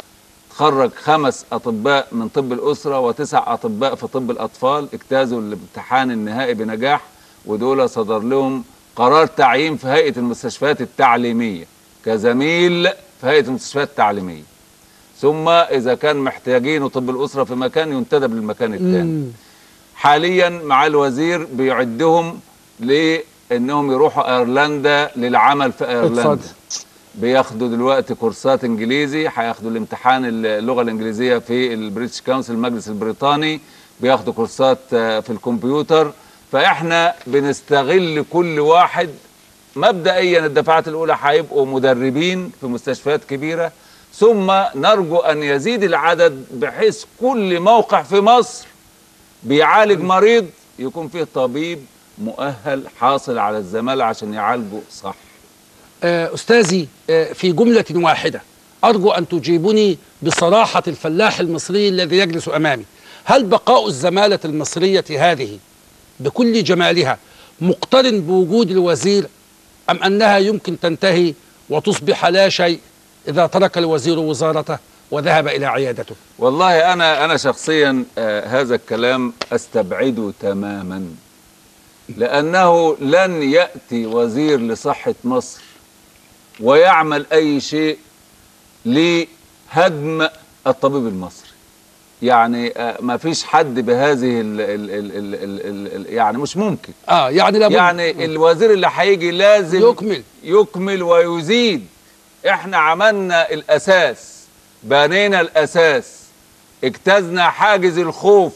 تخرج خمس اطباء من طب الاسره وتسع اطباء في طب الاطفال اجتازوا الامتحان النهائي بنجاح ودول صدر لهم قرار تعيين في هيئه المستشفيات التعليميه كزميل في هيئه المستشفيات التعليميه ثم اذا كان محتاجين طب الاسره في مكان ينتدب للمكان الثاني حاليا مع الوزير بيعدهم لانهم يروحوا ايرلندا للعمل في ايرلندا اتفضل. بياخدوا دلوقتي كورسات انجليزي هياخدوا الامتحان اللغه الانجليزيه في البريتش كونسل المجلس البريطاني بياخدوا كورسات آه، في الكمبيوتر فاحنا بنستغل كل واحد مبدئيا الدفعات الاولى هيبقوا مدربين في مستشفيات كبيره ثم نرجو ان يزيد العدد بحيث كل موقع في مصر بيعالج مريض يكون فيه طبيب مؤهل حاصل على الزمالة عشان يعالجه صح آه، أستاذي آه، في جملة واحدة أرجو أن تجيبني بصراحة الفلاح المصري الذي يجلس أمامي هل بقاء الزمالة المصرية هذه بكل جمالها مقترن بوجود الوزير أم أنها يمكن تنتهي وتصبح لا شيء إذا ترك الوزير وزارته وذهب إلى عيادته والله أنا أنا شخصيا آه هذا الكلام أستبعده تماما لأنه لن يأتي وزير لصحة مصر ويعمل أي شيء لهدم الطبيب المصري يعني آه، ما فيش حد بهذه ال ال ال ال ال ال يعني مش ممكن اه يعني لابد يعني الوزير اللي هيجي لازم يكمل يكمل ويزيد احنا عملنا الاساس بنينا الاساس اجتزنا حاجز الخوف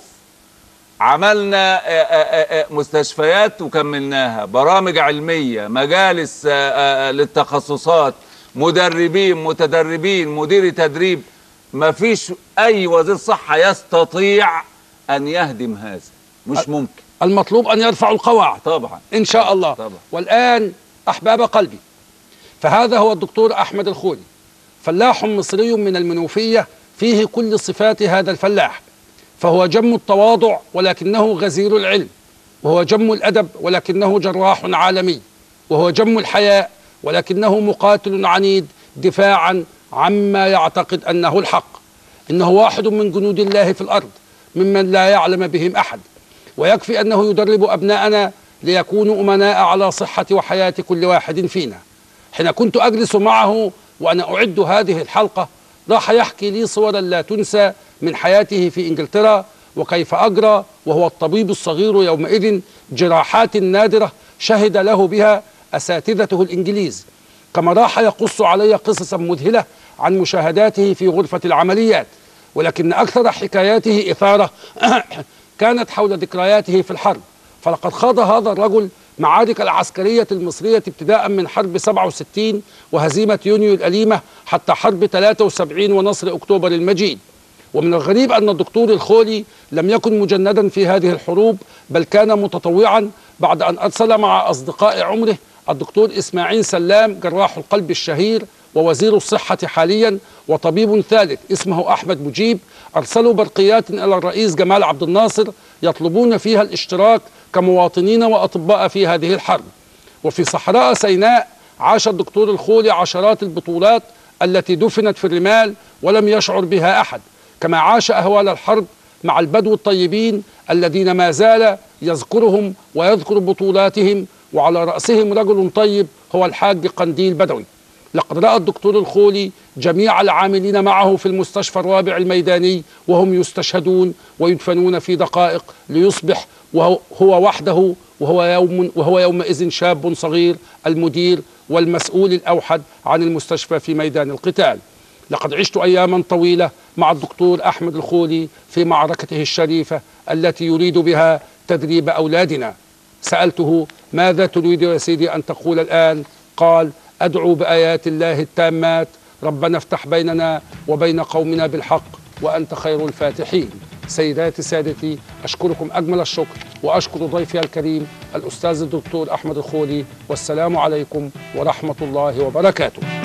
عملنا آه، آه، آه، مستشفيات وكملناها برامج علمية مجالس آه، آه، للتخصصات مدربين متدربين مدير تدريب ما فيش أي وزير صحة يستطيع أن يهدم هذا مش ممكن المطلوب أن يرفعوا القواعد طبعا إن شاء الله طبعا والآن أحباب قلبي فهذا هو الدكتور أحمد الخولي فلاح مصري من المنوفية فيه كل صفات هذا الفلاح فهو جم التواضع ولكنه غزير العلم وهو جم الأدب ولكنه جراح عالمي وهو جم الحياء ولكنه مقاتل عنيد دفاعا عما يعتقد أنه الحق إنه واحد من جنود الله في الأرض ممن لا يعلم بهم أحد ويكفي أنه يدرب أبناءنا ليكونوا أمناء على صحة وحياة كل واحد فينا حين كنت أجلس معه وأنا أعد هذه الحلقة راح يحكي لي صورا لا تنسى من حياته في إنجلترا وكيف أجرى وهو الطبيب الصغير يومئذ جراحات نادرة شهد له بها أساتذته الإنجليز كما راح يقص علي قصصا مذهلة عن مشاهداته في غرفة العمليات ولكن أكثر حكاياته إثارة كانت حول ذكرياته في الحرب فلقد خاض هذا الرجل معارك العسكرية المصرية ابتداء من حرب 67 وهزيمة يونيو الأليمة حتى حرب 73 ونصر أكتوبر المجيد ومن الغريب أن الدكتور الخولي لم يكن مجندا في هذه الحروب بل كان متطوعا بعد أن أرسل مع أصدقاء عمره الدكتور إسماعيل سلام جراح القلب الشهير ووزير الصحة حاليا وطبيب ثالث اسمه أحمد مجيب أرسلوا برقيات إلى الرئيس جمال عبد الناصر يطلبون فيها الاشتراك كمواطنين وأطباء في هذه الحرب وفي صحراء سيناء عاش الدكتور الخولي عشرات البطولات التي دفنت في الرمال ولم يشعر بها أحد كما عاش أهوال الحرب مع البدو الطيبين الذين ما زال يذكرهم ويذكر بطولاتهم وعلى رأسهم رجل طيب هو الحاج قنديل بدوي لقد رأى الدكتور الخولي جميع العاملين معه في المستشفى الرابع الميداني وهم يستشهدون ويدفنون في دقائق ليصبح وهو هو وحده وهو يوم وهو يومئذ شاب صغير المدير والمسؤول الأوحد عن المستشفى في ميدان القتال لقد عشت أياما طويلة مع الدكتور أحمد الخولي في معركته الشريفة التي يريد بها تدريب أولادنا سألته ماذا تريد يا سيدي أن تقول الآن قال أدعو بآيات الله التامات ربنا افتح بيننا وبين قومنا بالحق وأنت خير الفاتحين سيداتي سادتي أشكركم أجمل الشكر وأشكر ضيفي الكريم الأستاذ الدكتور أحمد الخولي والسلام عليكم ورحمة الله وبركاته